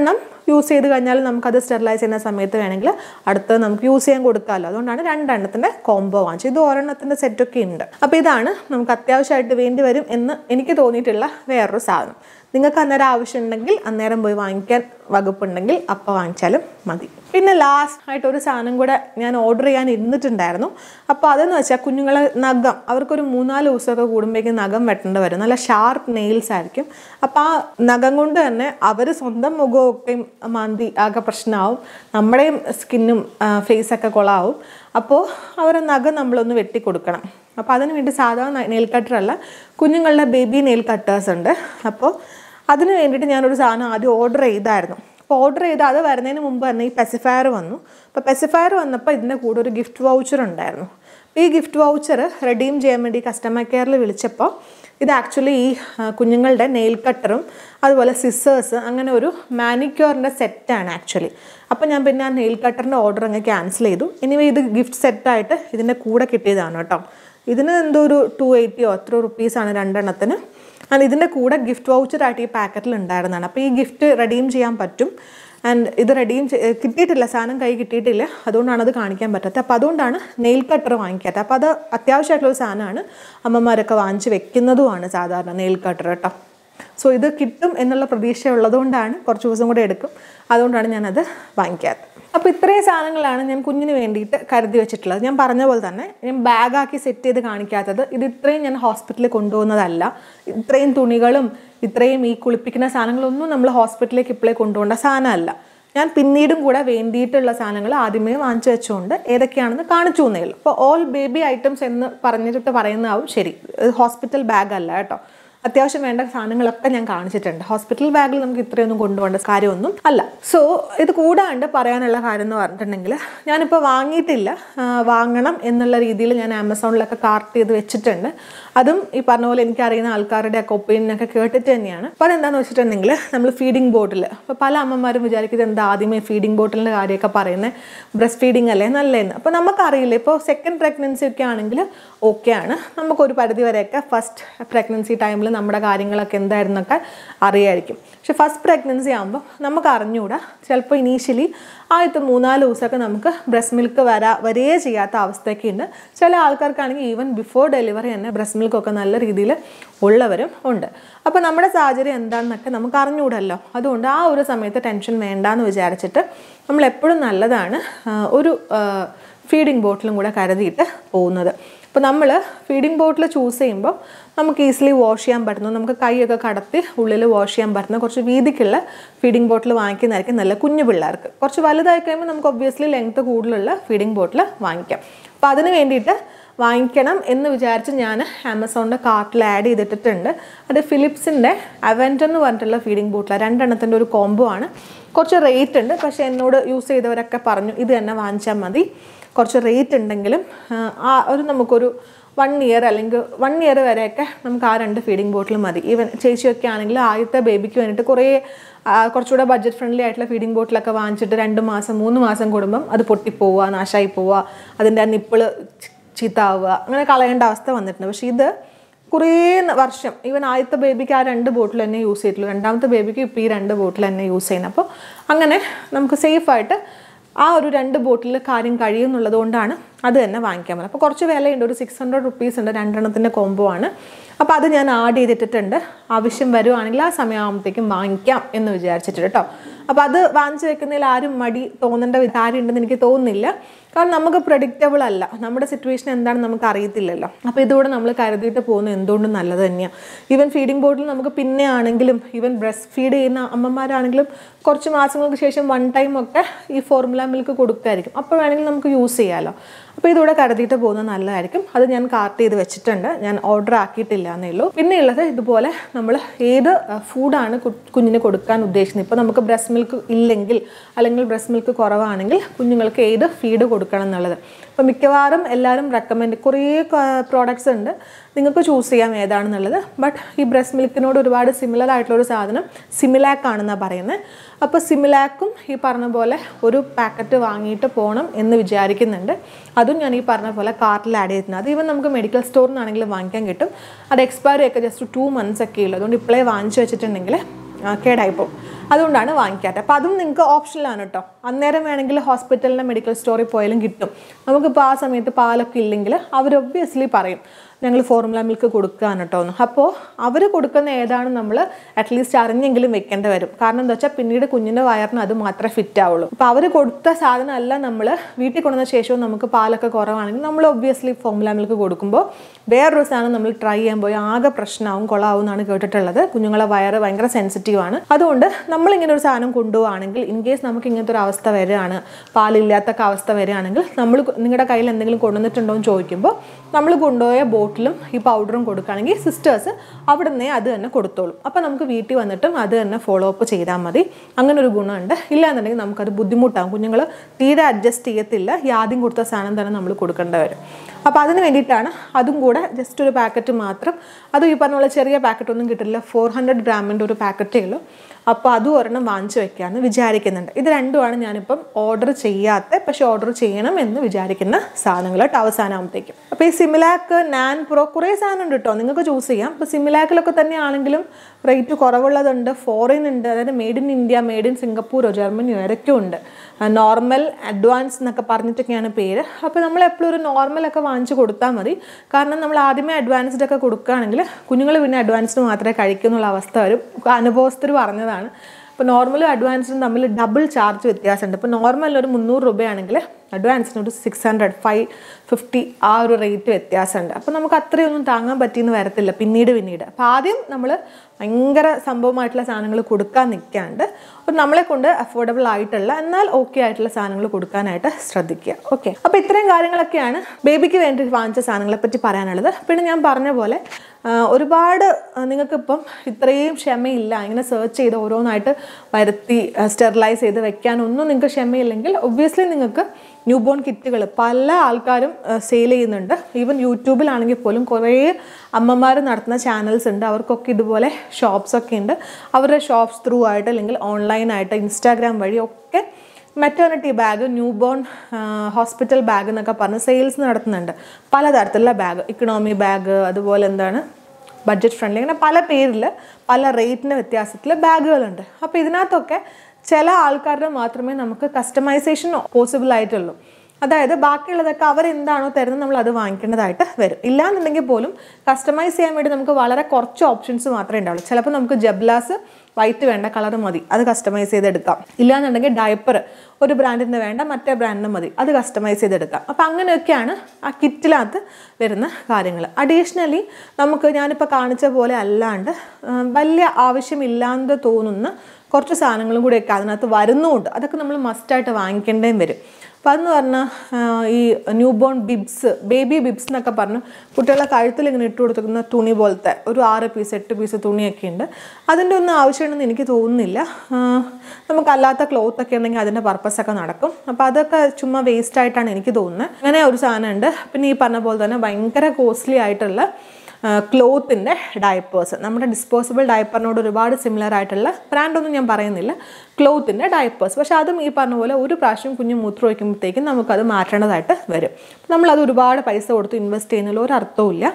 Speaker 1: യൂസ് ചെയ്ത് കഴിഞ്ഞാൽ നമുക്കത് സ്റ്റെറിലൈസ് ചെയ്യുന്ന സമയത്ത് വേണമെങ്കിൽ അടുത്ത് നമുക്ക് യൂസ് ചെയ്യാൻ കൊടുക്കാമല്ലോ അതുകൊണ്ടാണ് രണ്ടെണ്ണത്തിൻ്റെ കോംബോ വാങ്ങിച്ചത് ഇത് ഒരെണ്ണത്തിൻ്റെ സെറ്റൊക്കെ ഉണ്ട് അപ്പോൾ ഇതാണ് നമുക്ക് അത്യാവശ്യമായിട്ട് വേണ്ടി വരും എന്ന് എനിക്ക് തോന്നിയിട്ടുള്ള വേറൊരു സാധനം നിങ്ങൾക്ക് അന്നേരം ആവശ്യമുണ്ടെങ്കിൽ അന്നേരം പോയി വാങ്ങിക്കാൻ വകുപ്പുണ്ടെങ്കിൽ അപ്പോൾ വാങ്ങിച്ചാലും മതി പിന്നെ ലാസ്റ്റ് ആയിട്ട് ഒരു സാധനം കൂടെ ഞാൻ ഓർഡർ ചെയ്യാൻ ഇരുന്നിട്ടുണ്ടായിരുന്നു അപ്പോൾ അതെന്ന് വെച്ചാൽ കുഞ്ഞുങ്ങളെ നഖം അവർക്കൊരു മൂന്നാല് ദിവസമൊക്കെ കൂടുമ്പോഴേക്കും നഖം വെട്ടേണ്ടി വരും നല്ല ഷാർപ്പ് നെയിൽസ് ആയിരിക്കും അപ്പോൾ ആ നഖം കൊണ്ട് തന്നെ അവർ സ്വന്തം മുഖമൊക്കെയും മാന്തി ആകെ പ്രശ്നമാവും നമ്മുടെയും സ്കിന്നും ഫേസൊക്കെ കൊളാവും അപ്പോൾ അവരെ നഖം നമ്മളൊന്ന് വെട്ടി കൊടുക്കണം അപ്പോൾ അതിന് വേണ്ടി സാധാരണ നെയിൽ കട്ടറല്ല കുഞ്ഞുങ്ങളുടെ ബേബി നെയിൽ കട്ടേഴ്സ് ഉണ്ട് അപ്പോൾ അതിന് വേണ്ടിയിട്ട് ഞാനൊരു സാധനം ആദ്യം ഓർഡർ ചെയ്തായിരുന്നു അപ്പോൾ ഓർഡർ ചെയ്ത് അത് വരുന്നതിന് മുമ്പ് തന്നെ ഈ പെസിഫയർ വന്നു അപ്പോൾ പെസിഫയർ വന്നപ്പോൾ ഇതിൻ്റെ കൂടെ ഒരു ഗിഫ്റ്റ് വൗച്ചർ ഉണ്ടായിരുന്നു ഈ ഗിഫ്റ്റ് വൗച്ചർ റെഡീം ചെയ്യാൻ വേണ്ടി കസ്റ്റമർ കെയറിൽ വിളിച്ചപ്പോൾ ഇത് ആക്ച്വലി ഈ ആ, കുഞ്ഞുങ്ങളുടെ നെയിൽ കട്ടറും അതുപോലെ സിസേഴ്സ് അങ്ങനെ ഒരു മാനിക്യൂറിൻ്റെ സെറ്റാണ് ആക്ച്വലി അപ്പോൾ ഞാൻ പിന്നെ ആ നെയിൽ കട്ടറിൻ്റെ ഓർഡർ അങ്ങ് ക്യാൻസൽ ചെയ്തു ഇനി ഇത് ഗിഫ്റ്റ് സെറ്റായിട്ട് ഇതിൻ്റെ കൂടെ കിട്ടിയതാണ് കേട്ടോ ഇതിന് എന്തോ ഒരു ടു എയ്റ്റിയോ എത്ര റുപ്പീസാണ് രണ്ടെണ്ണത്തിന് ആൻഡ് ഇതിൻ്റെ കൂടെ ഗിഫ്റ്റ് വൗച്ചറായിട്ട് ഈ പാക്കറ്റിൽ ഉണ്ടായിരുന്നതാണ് അപ്പോൾ ഈ ഗിഫ്റ്റ് റെഡീം ചെയ്യാൻ പറ്റും ആൻഡ് ഇത് റെഡീം കിട്ടിയിട്ടില്ല സാധനം കൈ കിട്ടിയിട്ടില്ല അതുകൊണ്ടാണ് അത് കാണിക്കാൻ പറ്റാത്തത് അപ്പോൾ അതുകൊണ്ടാണ് നെയിൽ കട്ടർ വാങ്ങിക്കാത്തത് അപ്പോൾ അത് അത്യാവശ്യമായിട്ടുള്ള ഒരു സാധനമാണ് അമ്മമാരൊക്കെ വാങ്ങിച്ച് വെക്കുന്നതുമാണ് സാധാരണ നെയിൽ കട്ടർ കേട്ടോ സോ ഇത് കിട്ടും എന്നുള്ള പ്രതീക്ഷ ഉള്ളതുകൊണ്ടാണ് കുറച്ച് ദിവസം കൂടെ എടുക്കും അതുകൊണ്ടാണ് ഞാനത് വാങ്ങിക്കാത്തത് അപ്പോൾ ഇത്രയും സാധനങ്ങളാണ് ഞാൻ കുഞ്ഞിന് വേണ്ടിയിട്ട് കരുതി വെച്ചിട്ടുള്ളത് ഞാൻ പറഞ്ഞ പോലെ തന്നെ ഞാൻ ബാഗാക്കി സെറ്റ് ചെയ്ത് കാണിക്കാത്തത് ഇത് ഇത്രയും ഞാൻ ഹോസ്പിറ്റലിൽ കൊണ്ടുപോകുന്നതല്ല ഇത്രയും തുണികളും ഇത്രയും ഈ കുളിപ്പിക്കുന്ന സാധനങ്ങളൊന്നും നമ്മൾ ഹോസ്പിറ്റലിലേക്ക് ഇപ്പോഴേ കൊണ്ടുപോകേണ്ട സാധനമല്ല ഞാൻ പിന്നീടും കൂടെ വേണ്ടിയിട്ടുള്ള സാധനങ്ങൾ ആദ്യമേ വാങ്ങിച്ചു വെച്ചുകൊണ്ട് ഏതൊക്കെയാണെന്ന് കാണിച്ചു തന്നേ ഉള്ളൂ അപ്പോൾ ഓൾ ബേബി ഐറ്റംസ് എന്ന് പറഞ്ഞിട്ട് പറയുന്നതാവും ശരി ഹോസ്പിറ്റൽ ബാഗ് അല്ല കേട്ടോ അത്യാവശ്യം വേണ്ട സാധനങ്ങളൊക്കെ ഞാൻ കാണിച്ചിട്ടുണ്ട് ഹോസ്പിറ്റൽ ബാഗിൽ നമുക്ക് ഇത്രയൊന്നും കൊണ്ടുപോകേണ്ട കാര്യമൊന്നും അല്ല സോ ഇത് കൂടാണ്ട് പറയാനുള്ള കാര്യം എന്ന് പറഞ്ഞിട്ടുണ്ടെങ്കിൽ ഞാനിപ്പോൾ വാങ്ങിയിട്ടില്ല ആ, വാങ്ങണം എന്നുള്ള രീതിയിൽ ഞാൻ ആമസോണിലൊക്കെ കാർട്ട് ചെയ്ത് വെച്ചിട്ടുണ്ട് അതും ഈ പറഞ്ഞ പോലെ എനിക്കറിയുന്ന ആൾക്കാരുടെ ഒക്കെ ഒപ്പീനിയനൊക്കെ കേട്ടിട്ട് തന്നെയാണ് അപ്പോൾ അതെന്താണെന്ന് വെച്ചിട്ടുണ്ടെങ്കിൽ നമ്മൾ ഫീഡിംഗ് ബോട്ടിൽ ഇപ്പോൾ പല അമ്മമാരും വിചാരിക്കുന്നത് എന്താ ആദ്യമേ ഫീഡിംഗ് ബോട്ടിലിൻ്റെ കാര്യമൊക്കെ പറയുന്നത് ബ്രസ്റ്റ് ഫീഡിംഗ് അല്ലേ നല്ലതെന്ന് അപ്പോൾ നമുക്കറിയില്ല ഇപ്പോൾ സെക്കൻഡ് പ്രഗ്നൻസി ഒക്കെ ആണെങ്കിൽ ഓക്കെ ആണ് നമുക്കൊരു പരിധി വരെയൊക്കെ ഫസ്റ്റ് പ്രഗ്നൻസി ടൈമിൽ നമ്മുടെ കാര്യങ്ങളൊക്കെ എന്തായിരുന്നൊക്കെ അറിയായിരിക്കും പക്ഷെ ഫസ്റ്റ് പ്രഗ്നൻസി ആകുമ്പോൾ നമുക്ക് അറിഞ്ഞുകൂടാ ചിലപ്പോൾ ഇനീഷ്യലി ആദ്യത്തെ മൂന്നാല് ദിവസമൊക്കെ നമുക്ക് ബ്രസ്റ്റ് മിൽക്ക് വരാ വരേ ചെയ്യാത്ത അവസ്ഥയൊക്കെ ഉണ്ട് ചില ആൾക്കാർക്കാണെങ്കിൽ ഈവൻ ബിഫോർ ഡെലിവറി തന്നെ ബ്രസ്റ്റ് മിൽക്കൊക്കെ നല്ല രീതിയിൽ ഉള്ളവരും ഉണ്ട് അപ്പോൾ നമ്മുടെ സാഹചര്യം എന്താണെന്നൊക്കെ നമുക്ക് അറിഞ്ഞുകൂടല്ലോ അതുകൊണ്ട് ആ ഒരു സമയത്ത് ടെൻഷൻ വേണ്ടാന്ന് വിചാരിച്ചിട്ട് നമ്മൾ എപ്പോഴും നല്ലതാണ് ആ, ഒരു ഫീഡിംഗ് ബോട്ടിലും കൂടെ കരുതിയിട്ട് പോകുന്നത് അപ്പോൾ നമ്മൾ ഫീഡിംഗ് ബോട്ടിൽ ചൂസ് ചെയ്യുമ്പോൾ നമുക്ക് ഈസിലി വാഷ് ചെയ്യാൻ പറ്റുന്നു നമുക്ക് കൈയൊക്കെ കടത്തി ഉള്ളിൽ വാഷ് ചെയ്യാൻ പറ്റുന്ന കുറച്ച് വീതിക്കുള്ള ഫീഡിംഗ് ബോട്ടിൽ വാങ്ങിക്കുന്നതായിരിക്കും നല്ല കുഞ്ഞു പിള്ളേർക്ക് കുറച്ച് വലുതായി കഴിയുമ്പോൾ നമുക്ക് ഒബ്വിയസ്ലി ലെങ്ത്ത് കൂടുതലുള്ള ഫീഡിംഗ് ബോട്ടിൽ വാങ്ങിക്കാം അപ്പോൾ അതിന് വേണ്ടിയിട്ട് വാങ്ങിക്കണം എന്ന് വിചാരിച്ച് ഞാൻ ആമസോണിൻ്റെ കാർട്ടിൽ ആഡ് ചെയ്തിട്ടുണ്ട് അത് ഫിലിപ്സിൻ്റെ അവൻറ്റ് എന്ന് പറഞ്ഞിട്ടുള്ള ഫീഡിംഗ് ബോട്ടിലാണ് രണ്ടെണ്ണത്തിൻ്റെ ഒരു കോംബോ ആണ് കുറച്ച് റേറ്റ് ഉണ്ട് പക്ഷേ എന്നോട് യൂസ് ചെയ്തവരൊക്കെ പറഞ്ഞു ഇത് തന്നെ വാങ്ങിച്ചാൽ മതി കുറച്ച് റേറ്റ് ഉണ്ടെങ്കിലും ആ, ആ ഒരു നമുക്കൊരു വൺ ഇയർ അല്ലെങ്കിൽ വൺ ഇയർ വരെയൊക്കെ നമുക്ക് ആ രണ്ട് ഫീഡിംഗ് ബോട്ടിൽ മതി ഈവൻ ചേച്ചിയൊക്കെ ആണെങ്കിൽ ആദ്യത്തെ ബേബിക്ക് വേണ്ടിയിട്ട് കുറേ ആ, കുറച്ചുകൂടെ ബഡ്ജറ്റ് ഫ്രണ്ട്ലി ആയിട്ടുള്ള ഫീഡിംഗ് ബോട്ടിലൊക്കെ വാങ്ങിച്ചിട്ട് രണ്ട് മാസം മൂന്ന് മാസം കൂടുമ്പം അത് പൊട്ടിപ്പോവുക നാശമായി പോവുക അതിൻ്റെ ആ നിപ്പിള് ചീത്താവുക അങ്ങനെ കളയേണ്ട അവസ്ഥ വന്നിട്ടുണ്ട് പക്ഷേ ഇത് കുറേ ന- വർഷം ഈവൻ ആദ്യത്തെ ബേബിക്ക് ആ രണ്ട് ബോട്ടിൽ തന്നെ യൂസ് ചെയ്തിട്ടുള്ളൂ രണ്ടാമത്തെ ബേബിക്ക് ഇപ്പോൾ ഈ രണ്ട് ബോട്ടിൽ തന്നെ യൂസ് ചെയ്യുന്നത് അപ്പോൾ അങ്ങനെ നമുക്ക് സേഫായിട്ട് ആ ഒരു രണ്ട് ബോട്ടിൽ കാര്യം കഴിയുന്നുള്ളത് കൊണ്ടാണ് അത് തന്നെ വാങ്ങിക്കാൻ പറ്റും അപ്പോൾ കുറച്ച് വിലയുണ്ട് ഒരു സിക്സ് ഹൺഡ്രഡ് റുപ്പീസ് ഉണ്ട് രണ്ടെണ്ണത്തിൻ്റെ കോംബോ ആണ് അപ്പോൾ അത് ഞാൻ ആഡ് ചെയ്തിട്ടിട്ടുണ്ട് ആവശ്യം വരുവാണെങ്കിൽ ആ സമയമാകുമ്പോഴത്തേക്കും വാങ്ങിക്കാം എന്ന് വിചാരിച്ചിട്ട് കേട്ടോ അപ്പോൾ അത് വാങ്ങിച്ചു വെക്കുന്നതിൽ ആരും മടി തോന്നേണ്ട ഒരു കാര്യമുണ്ടെന്ന് എനിക്ക് തോന്നുന്നില്ല കാരണം നമുക്ക് പ്രഡിക്റ്റബിൾ അല്ല നമ്മുടെ സിറ്റുവേഷൻ എന്താണെന്ന് നമുക്ക് അറിയത്തില്ലല്ലോ അപ്പോൾ ഇതുകൂടെ നമ്മൾ കരുതിയിട്ട് പോകുന്നത് എന്തുകൊണ്ടും നല്ലത് തന്നെയാണ് ഈവൻ ഫീഡിംഗ് ബോട്ടിൽ നമുക്ക് പിന്നെ ആണെങ്കിലും ഈവൻ ബ്രസ്റ്റ് ഫീഡ് ചെയ്യുന്ന അമ്മമാരാണെങ്കിലും കുറച്ച് മാസങ്ങൾക്ക് ശേഷം വൺ ടൈം ഒക്കെ ഈ ഫോർമുല മിൽക്ക് കൊടുക്കുമായിരിക്കും അപ്പോൾ വേണമെങ്കിൽ നമുക്ക് യൂസ് ചെയ്യാമല്ലോ അപ്പോൾ ഇതുകൂടെ കരുതിയിട്ട് പോകുന്നത് നല്ലതായിരിക്കും അത് ഞാൻ കാർട്ട് ചെയ്ത് വെച്ചിട്ടുണ്ട് ഞാൻ ഓർഡർ ആക്കിയിട്ടില്ല എന്നേ ഉള്ളൂ പിന്നെ ഉള്ളത് ഇതുപോലെ നമ്മൾ ഏത് ഫുഡാണ് കുഞ്ഞിന് കൊടുക്കാൻ ഉദ്ദേശിക്കുന്നത് ഇപ്പോൾ നമുക്ക് ബ്രസ്റ്റ് മിൽക്ക് ഇല്ലെങ്കിൽ അല്ലെങ്കിൽ ബ്രസ്റ്റ് മിൽക്ക് കുറവാണെങ്കിൽ കുഞ്ഞുങ്ങൾക്ക് ഏത് ഫീഡ് കൊടുക്കണം എന്നുള്ളത് അപ്പോൾ മിക്കവാറും എല്ലാവരും റെക്കമെൻഡ് കുറേ പ്രോഡക്ട്സ് ഉണ്ട് നിങ്ങൾക്ക് ചൂസ് ചെയ്യാം ഏതാണെന്നുള്ളത് ബട്ട് ഈ ബ്രസ്റ്റ് മിൽക്കിനോട് ഒരുപാട് സിമിലർ ആയിട്ടുള്ള ഒരു സാധനം സിമിലാക്ക് ആണെന്നാണ് പറയുന്നത് അപ്പോൾ സിമിലാക്കും ഈ പറഞ്ഞ പോലെ ഒരു പാക്കറ്റ് വാങ്ങിയിട്ട് പോകണം എന്ന് വിചാരിക്കുന്നുണ്ട് അതും ഞാൻ ഈ പറഞ്ഞ പോലെ കാർട്ടിൽ ആഡ് ചെയ്തിട്ടുണ്ട് അത് ഈവൻ നമുക്ക് മെഡിക്കൽ സ്റ്റോറിൽ നിന്നാണെങ്കിലും വാങ്ങിക്കാൻ കിട്ടും അത് എക്സ്പയറി ഒക്കെ ജസ്റ്റ് ടു മന്ത്സ് ഒക്കെ ഉള്ളൂ അതുകൊണ്ട് ഇപ്പോഴേ വാങ്ങിച്ചു വെച്ചിട്ടുണ്ടെങ്കിൽ ആ, കേടായിപ്പോവും അതുകൊണ്ടാണ് വാങ്ങിക്കാത്തത് അപ്പോൾ അതും നിങ്ങൾക്ക് ഓപ്ഷനിലാണ് കേട്ടോ അന്നേരം വേണമെങ്കിൽ ഹോസ്പിറ്റലിൻ്റെ മെഡിക്കൽ സ്റ്റോറിൽ പോയാലും കിട്ടും നമുക്കിപ്പോൾ ആ സമയത്ത് പാലൊക്കെ ഇല്ലെങ്കിൽ അവർ ഒബ്വിയസ്ലി പറയും ഞങ്ങൾ ഫോർമുല മിൽക്ക് കൊടുക്കുകയാണ് കേട്ടോ എന്ന് അപ്പോൾ അവർ കൊടുക്കുന്ന ഏതാണ് നമ്മൾ അറ്റ്ലീസ്റ്റ് അറിഞ്ഞെങ്കിലും വെക്കേണ്ടി വരും കാരണം എന്താ വെച്ചാൽ പിന്നീട് കുഞ്ഞിൻ്റെ വയറിന് അത് മാത്രമേ ഫിറ്റ് ആവുള്ളൂ അപ്പോൾ അവർ കൊടുത്ത സാധനം അല്ല നമ്മൾ വീട്ടിൽ കൊണ്ടുവന്ന ശേഷവും നമുക്ക് പാലൊക്കെ കുറവാണെങ്കിൽ നമ്മൾ ഒബ്വിയസ്ലി ഫോർമുല മിൽക്ക് കൊടുക്കുമ്പോൾ വേറൊരു സാധനം നമ്മൾ ട്രൈ ചെയ്യാൻ പോയി ആകെ പ്രശ്നമാവും കൊളാവും എന്നാണ് കേട്ടിട്ടുള്ളത് കുഞ്ഞുങ്ങളെ വയറ് ഭയങ്കര സെൻസിറ്റീവ് ആണ് അതുകൊണ്ട് നമ്മളിങ്ങനെ ഒരു സാധനം കൊണ്ടുപോവുകയാണെങ്കിൽ ഇൻ കേസ് നമുക്ക് ഇങ്ങനത്തെ ഒരു അവസ്ഥ വരികയാണ് പാലില്ലാത്തൊക്കെ അവസ്ഥ വരികയാണെങ്കിൽ നമ്മൾ നിങ്ങളുടെ കയ്യിൽ എന്തെങ്കിലും കൊണ്ടുവന്നിട്ടുണ്ടോ എന്ന് ചോദിക്കുമ്പോൾ നമ്മൾ കൊണ്ടുപോയ ബോട്ടിലും ഈ പൗഡറും കൊടുക്കുകയാണെങ്കിൽ സിസ്റ്റേഴ്സ് അവിടെ നിന്നേ അത് തന്നെ കൊടുത്തോളും അപ്പോൾ നമുക്ക് വീട്ടിൽ വന്നിട്ടും അത് തന്നെ ഫോളോ അപ്പ് ചെയ്താൽ മതി അങ്ങനെ ഒരു ഗുണമുണ്ട് ഇല്ലാന്നുണ്ടെങ്കിൽ നമുക്കത് ബുദ്ധിമുട്ടാകും കുഞ്ഞുങ്ങൾ തീരെ അഡ്ജസ്റ്റ് ചെയ്യത്തില്ല ഈ ആദ്യം കൊടുത്ത സാധനം തന്നെ നമ്മൾ കൊടുക്കേണ്ടി വരും അപ്പോൾ അതിന് വേണ്ടിയിട്ടാണ് അതും കൂടെ ജസ്റ്റ് ഒരു പാക്കറ്റ് മാത്രം അതും ഈ പറഞ്ഞ പോലെ ചെറിയ പാക്കറ്റ് ഒന്നും കിട്ടില്ല ഫോർ ഹൺഡ്രഡ് ഗ്രാമിൻ്റെ ഒരു പാക്കറ്റേ ഉള്ളൂ അപ്പോൾ അതും ഒരെണ്ണം വാങ്ങിച്ചു വെക്കാമെന്ന് വിചാരിക്കുന്നുണ്ട് ഇത് രണ്ടുമാണ് ഞാനിപ്പം ഓർഡർ ചെയ്യാത്ത പക്ഷെ ഓർഡർ ചെയ്യണം എന്ന് വിചാരിക്കുന്ന സാധനങ്ങൾ കേട്ടോ അവസാനമാകുമ്പോഴത്തേക്കും അപ്പോൾ ഈ സിമിലാക്ക് നാൻ പ്രോ കുറേ സാധനം ഉണ്ട് കേട്ടോ നിങ്ങൾക്ക് ചൂസ് ചെയ്യാം ഇപ്പോൾ സിമിലാക്കിലൊക്കെ തന്നെ ആണെങ്കിലും റേറ്റ് കുറവുള്ളതുണ്ട് ഫോറിൻ ഉണ്ട് അതായത് made in India made in സിംഗപ്പൂരോ ജർമ്മനിയോ ഏതൊക്കെ ഉണ്ട് നോർമൽ അഡ്വാൻസ് എന്നൊക്കെ പറഞ്ഞിട്ടൊക്കെയാണ് പേര് അപ്പോൾ നമ്മൾ എപ്പോഴും ഒരു നോർമലൊക്കെ വാങ്ങിച്ച് കൊടുത്താൽ മതി കാരണം നമ്മൾ ആദ്യമേ അഡ്വാൻസ്ഡ് ഒക്കെ കൊടുക്കുകയാണെങ്കിൽ കുഞ്ഞുങ്ങൾ പിന്നെ അഡ്വാൻസ്ഡ് മാത്രമേ കഴിക്കുന്നുള്ള അവസ്ഥ വരും അനുഭവസ്ഥർ പറഞ്ഞതാണ് ഇപ്പോൾ നോർമലും അഡ്വാൻസും തമ്മിൽ ഡബിൾ ചാർജ് വ്യത്യാസമുണ്ട് ഇപ്പോൾ നോർമൽ ഒരു മുന്നൂറ് രൂപയാണെങ്കിൽ അഡ്വാൻസിന് ഒരു സിക്സ് ഹൺഡ്രഡ് ഫൈവ് ഫിഫ്റ്റി ആ ഒരു റേറ്റ് വ്യത്യാസമുണ്ട് അപ്പോൾ നമുക്ക് അത്രയൊന്നും താങ്ങാൻ പറ്റിയെന്ന് വരത്തില്ല പിന്നീട് പിന്നീട് അപ്പോൾ ആദ്യം നമ്മൾ ഭയങ്കര സംഭവമായിട്ടുള്ള സാധനങ്ങൾ കൊടുക്കാൻ നിൽക്കാണ്ട് ഒരു നമ്മളെ കൊണ്ട് അഫോർഡബിൾ ആയിട്ടുള്ള എന്നാൽ ഓക്കെ ആയിട്ടുള്ള സാധനങ്ങൾ കൊടുക്കാനായിട്ട് ശ്രദ്ധിക്കുക ഓക്കെ അപ്പോൾ ഇത്രയും കാര്യങ്ങളൊക്കെയാണ് ബേബിക്ക് വേണ്ടി വാങ്ങിച്ച സാധനങ്ങളെ പറ്റി പറയാനുള്ളത് പിന്നെ ഞാൻ പറഞ്ഞ പോലെ ആ, ഒരുപാട് ആ, നിങ്ങൾക്കിപ്പം ഇത്രയും ക്ഷമയില്ല ഇങ്ങനെ സെർച്ച് ചെയ്ത് ഓരോന്നായിട്ട് വരുത്തി സ്റ്റെറിലൈസ് ചെയ്ത് വെക്കാനൊന്നും നിങ്ങൾക്ക് ക്ഷമയില്ലെങ്കിൽ ഒബ്വിയസ്ലി നിങ്ങൾക്ക് ന്യൂ ബോൺ കിറ്റുകൾ പല ആൾക്കാരും സെയിൽ ചെയ്യുന്നുണ്ട് ഈവൻ യൂട്യൂബിലാണെങ്കിൽ പോലും കുറേ അമ്മമാർ നടത്തുന്ന ചാനൽസ് ഉണ്ട് അവർക്കൊക്കെ ഇതുപോലെ ഷോപ്സ് ഒക്കെ ഉണ്ട് അവരുടെ ഷോപ്സ് ത്രൂ ആയിട്ട് അല്ലെങ്കിൽ ഓൺലൈനായിട്ട് ഇൻസ്റ്റാഗ്രാം വഴി ഒക്കെ maternity bag newborn hospital bag എന്നൊക്കെ പറഞ്ഞ് സെയിൽസ് നടത്തുന്നുണ്ട് പലതരത്തിലുള്ള ബാഗ് ഇക്കണോമി ബാഗ് അതുപോലെ എന്താണ് ബഡ്ജറ്റ് ഫ്രണ്ട്ലി അങ്ങനെ പല പേരിൽ പല റേറ്റിൻ്റെ വ്യത്യാസത്തിൽ ബാഗുകളുണ്ട് അപ്പോൾ ഇതിനകത്തൊക്കെ ചില ആൾക്കാരുടെ മാത്രമേ നമുക്ക് കസ്റ്റമൈസേഷൻ പോസിബിൾ ആയിട്ടുള്ളൂ അതായത് ബാക്കിയുള്ളതൊക്കെ അവരെന്താണോ തരുന്നത് നമ്മൾ അത് വാങ്ങിക്കേണ്ടതായിട്ട് വരും ഇല്ലാന്നുണ്ടെങ്കിൽ പോലും കസ്റ്റമൈസ് ചെയ്യാൻ വേണ്ടി നമുക്ക് വളരെ കുറച്ച് ഓപ്ഷൻസ് മാത്രമേ ഉണ്ടാവുള്ളൂ ചിലപ്പോൾ നമുക്ക് ജബ്ലാസ് വൈറ്റ് വേണ്ട കളർ മതി അത് കസ്റ്റമൈസ് ചെയ്തെടുക്കാം ഇല്ലാന്നുണ്ടെങ്കിൽ ഡയപ്പർ ഒരു ബ്രാൻഡിൻ്റെ വേണ്ട മറ്റേ ബ്രാൻഡിന് മതി അത് കസ്റ്റമൈസ് ചെയ്തെടുക്കാം അപ്പം അങ്ങനെയൊക്കെയാണ് ആ കിറ്റിനകത്ത് വരുന്ന കാര്യങ്ങൾ അഡീഷണലി നമുക്ക് ഞാനിപ്പോൾ കാണിച്ച പോലെ അല്ലാണ്ട് ആ, വലിയ ആവശ്യമില്ലാണ്ട് തോന്നുന്ന കുറച്ച് സാധനങ്ങളും കൂടെയൊക്കെ അതിനകത്ത് വരുന്നുമുണ്ട് അതൊക്കെ നമ്മൾ മസ്റ്റായിട്ട് വാങ്ങിക്കേണ്ടേയും വരും അപ്പോൾ അതെന്ന് പറഞ്ഞാൽ ഈ newborn bibs baby bibs എന്നൊക്കെ പറഞ്ഞു കുട്ടികളെ കഴുത്തിൽ ഇങ്ങനെ ഇട്ട് കൊടുക്കുന്ന തുണി പോലത്തെ ഒരു ആറ് പീസ് എട്ട് പീസ് തുണിയൊക്കെ ഉണ്ട് അതിൻ്റെ ഒന്നും ആവശ്യമുണ്ടെന്ന് എനിക്ക് തോന്നുന്നില്ല ആ, നമുക്കല്ലാത്ത ക്ലോത്ത് ഒക്കെ ഉണ്ടെങ്കിൽ അതിൻ്റെ പർപ്പസ് ഒക്കെ നടക്കും അപ്പോൾ അതൊക്കെ ചുമ്മാ വേസ്റ്റ് ആയിട്ടാണ് എനിക്ക് തോന്നുന്നത് അങ്ങനെ ഒരു സാധനം ഉണ്ട് പിന്നെ ഈ പറഞ്ഞ പോലെ തന്നെ ഭയങ്കര കോസ്റ്റ്ലി ആയിട്ടുള്ള ക്ലോത്തിൻ്റെ ഡയപ്പേഴ്സ് നമ്മുടെ ഡിസ്പോസിബിൾ ഡയപ്പറിനോട് ഒരുപാട് സിമിലർ ആയിട്ടുള്ള ബ്രാൻഡൊന്നും ഞാൻ പറയുന്നില്ല ക്ലോത്തിൻ്റെ ഡയപ്പേഴ്സ് പക്ഷേ അതും ഈ പറഞ്ഞ പോലെ ഒരു പ്രാവശ്യം കുഞ്ഞ് മൂത്രം ഒഴിക്കുമ്പോഴത്തേക്കും നമുക്കത് മാറ്റേണ്ടതായിട്ട് വരും നമ്മളത് ഒരുപാട് പൈസ കൊടുത്ത് ഇൻവെസ്റ്റ് ചെയ്യുന്നതിൽ ഒരു അർത്ഥവും ഇല്ല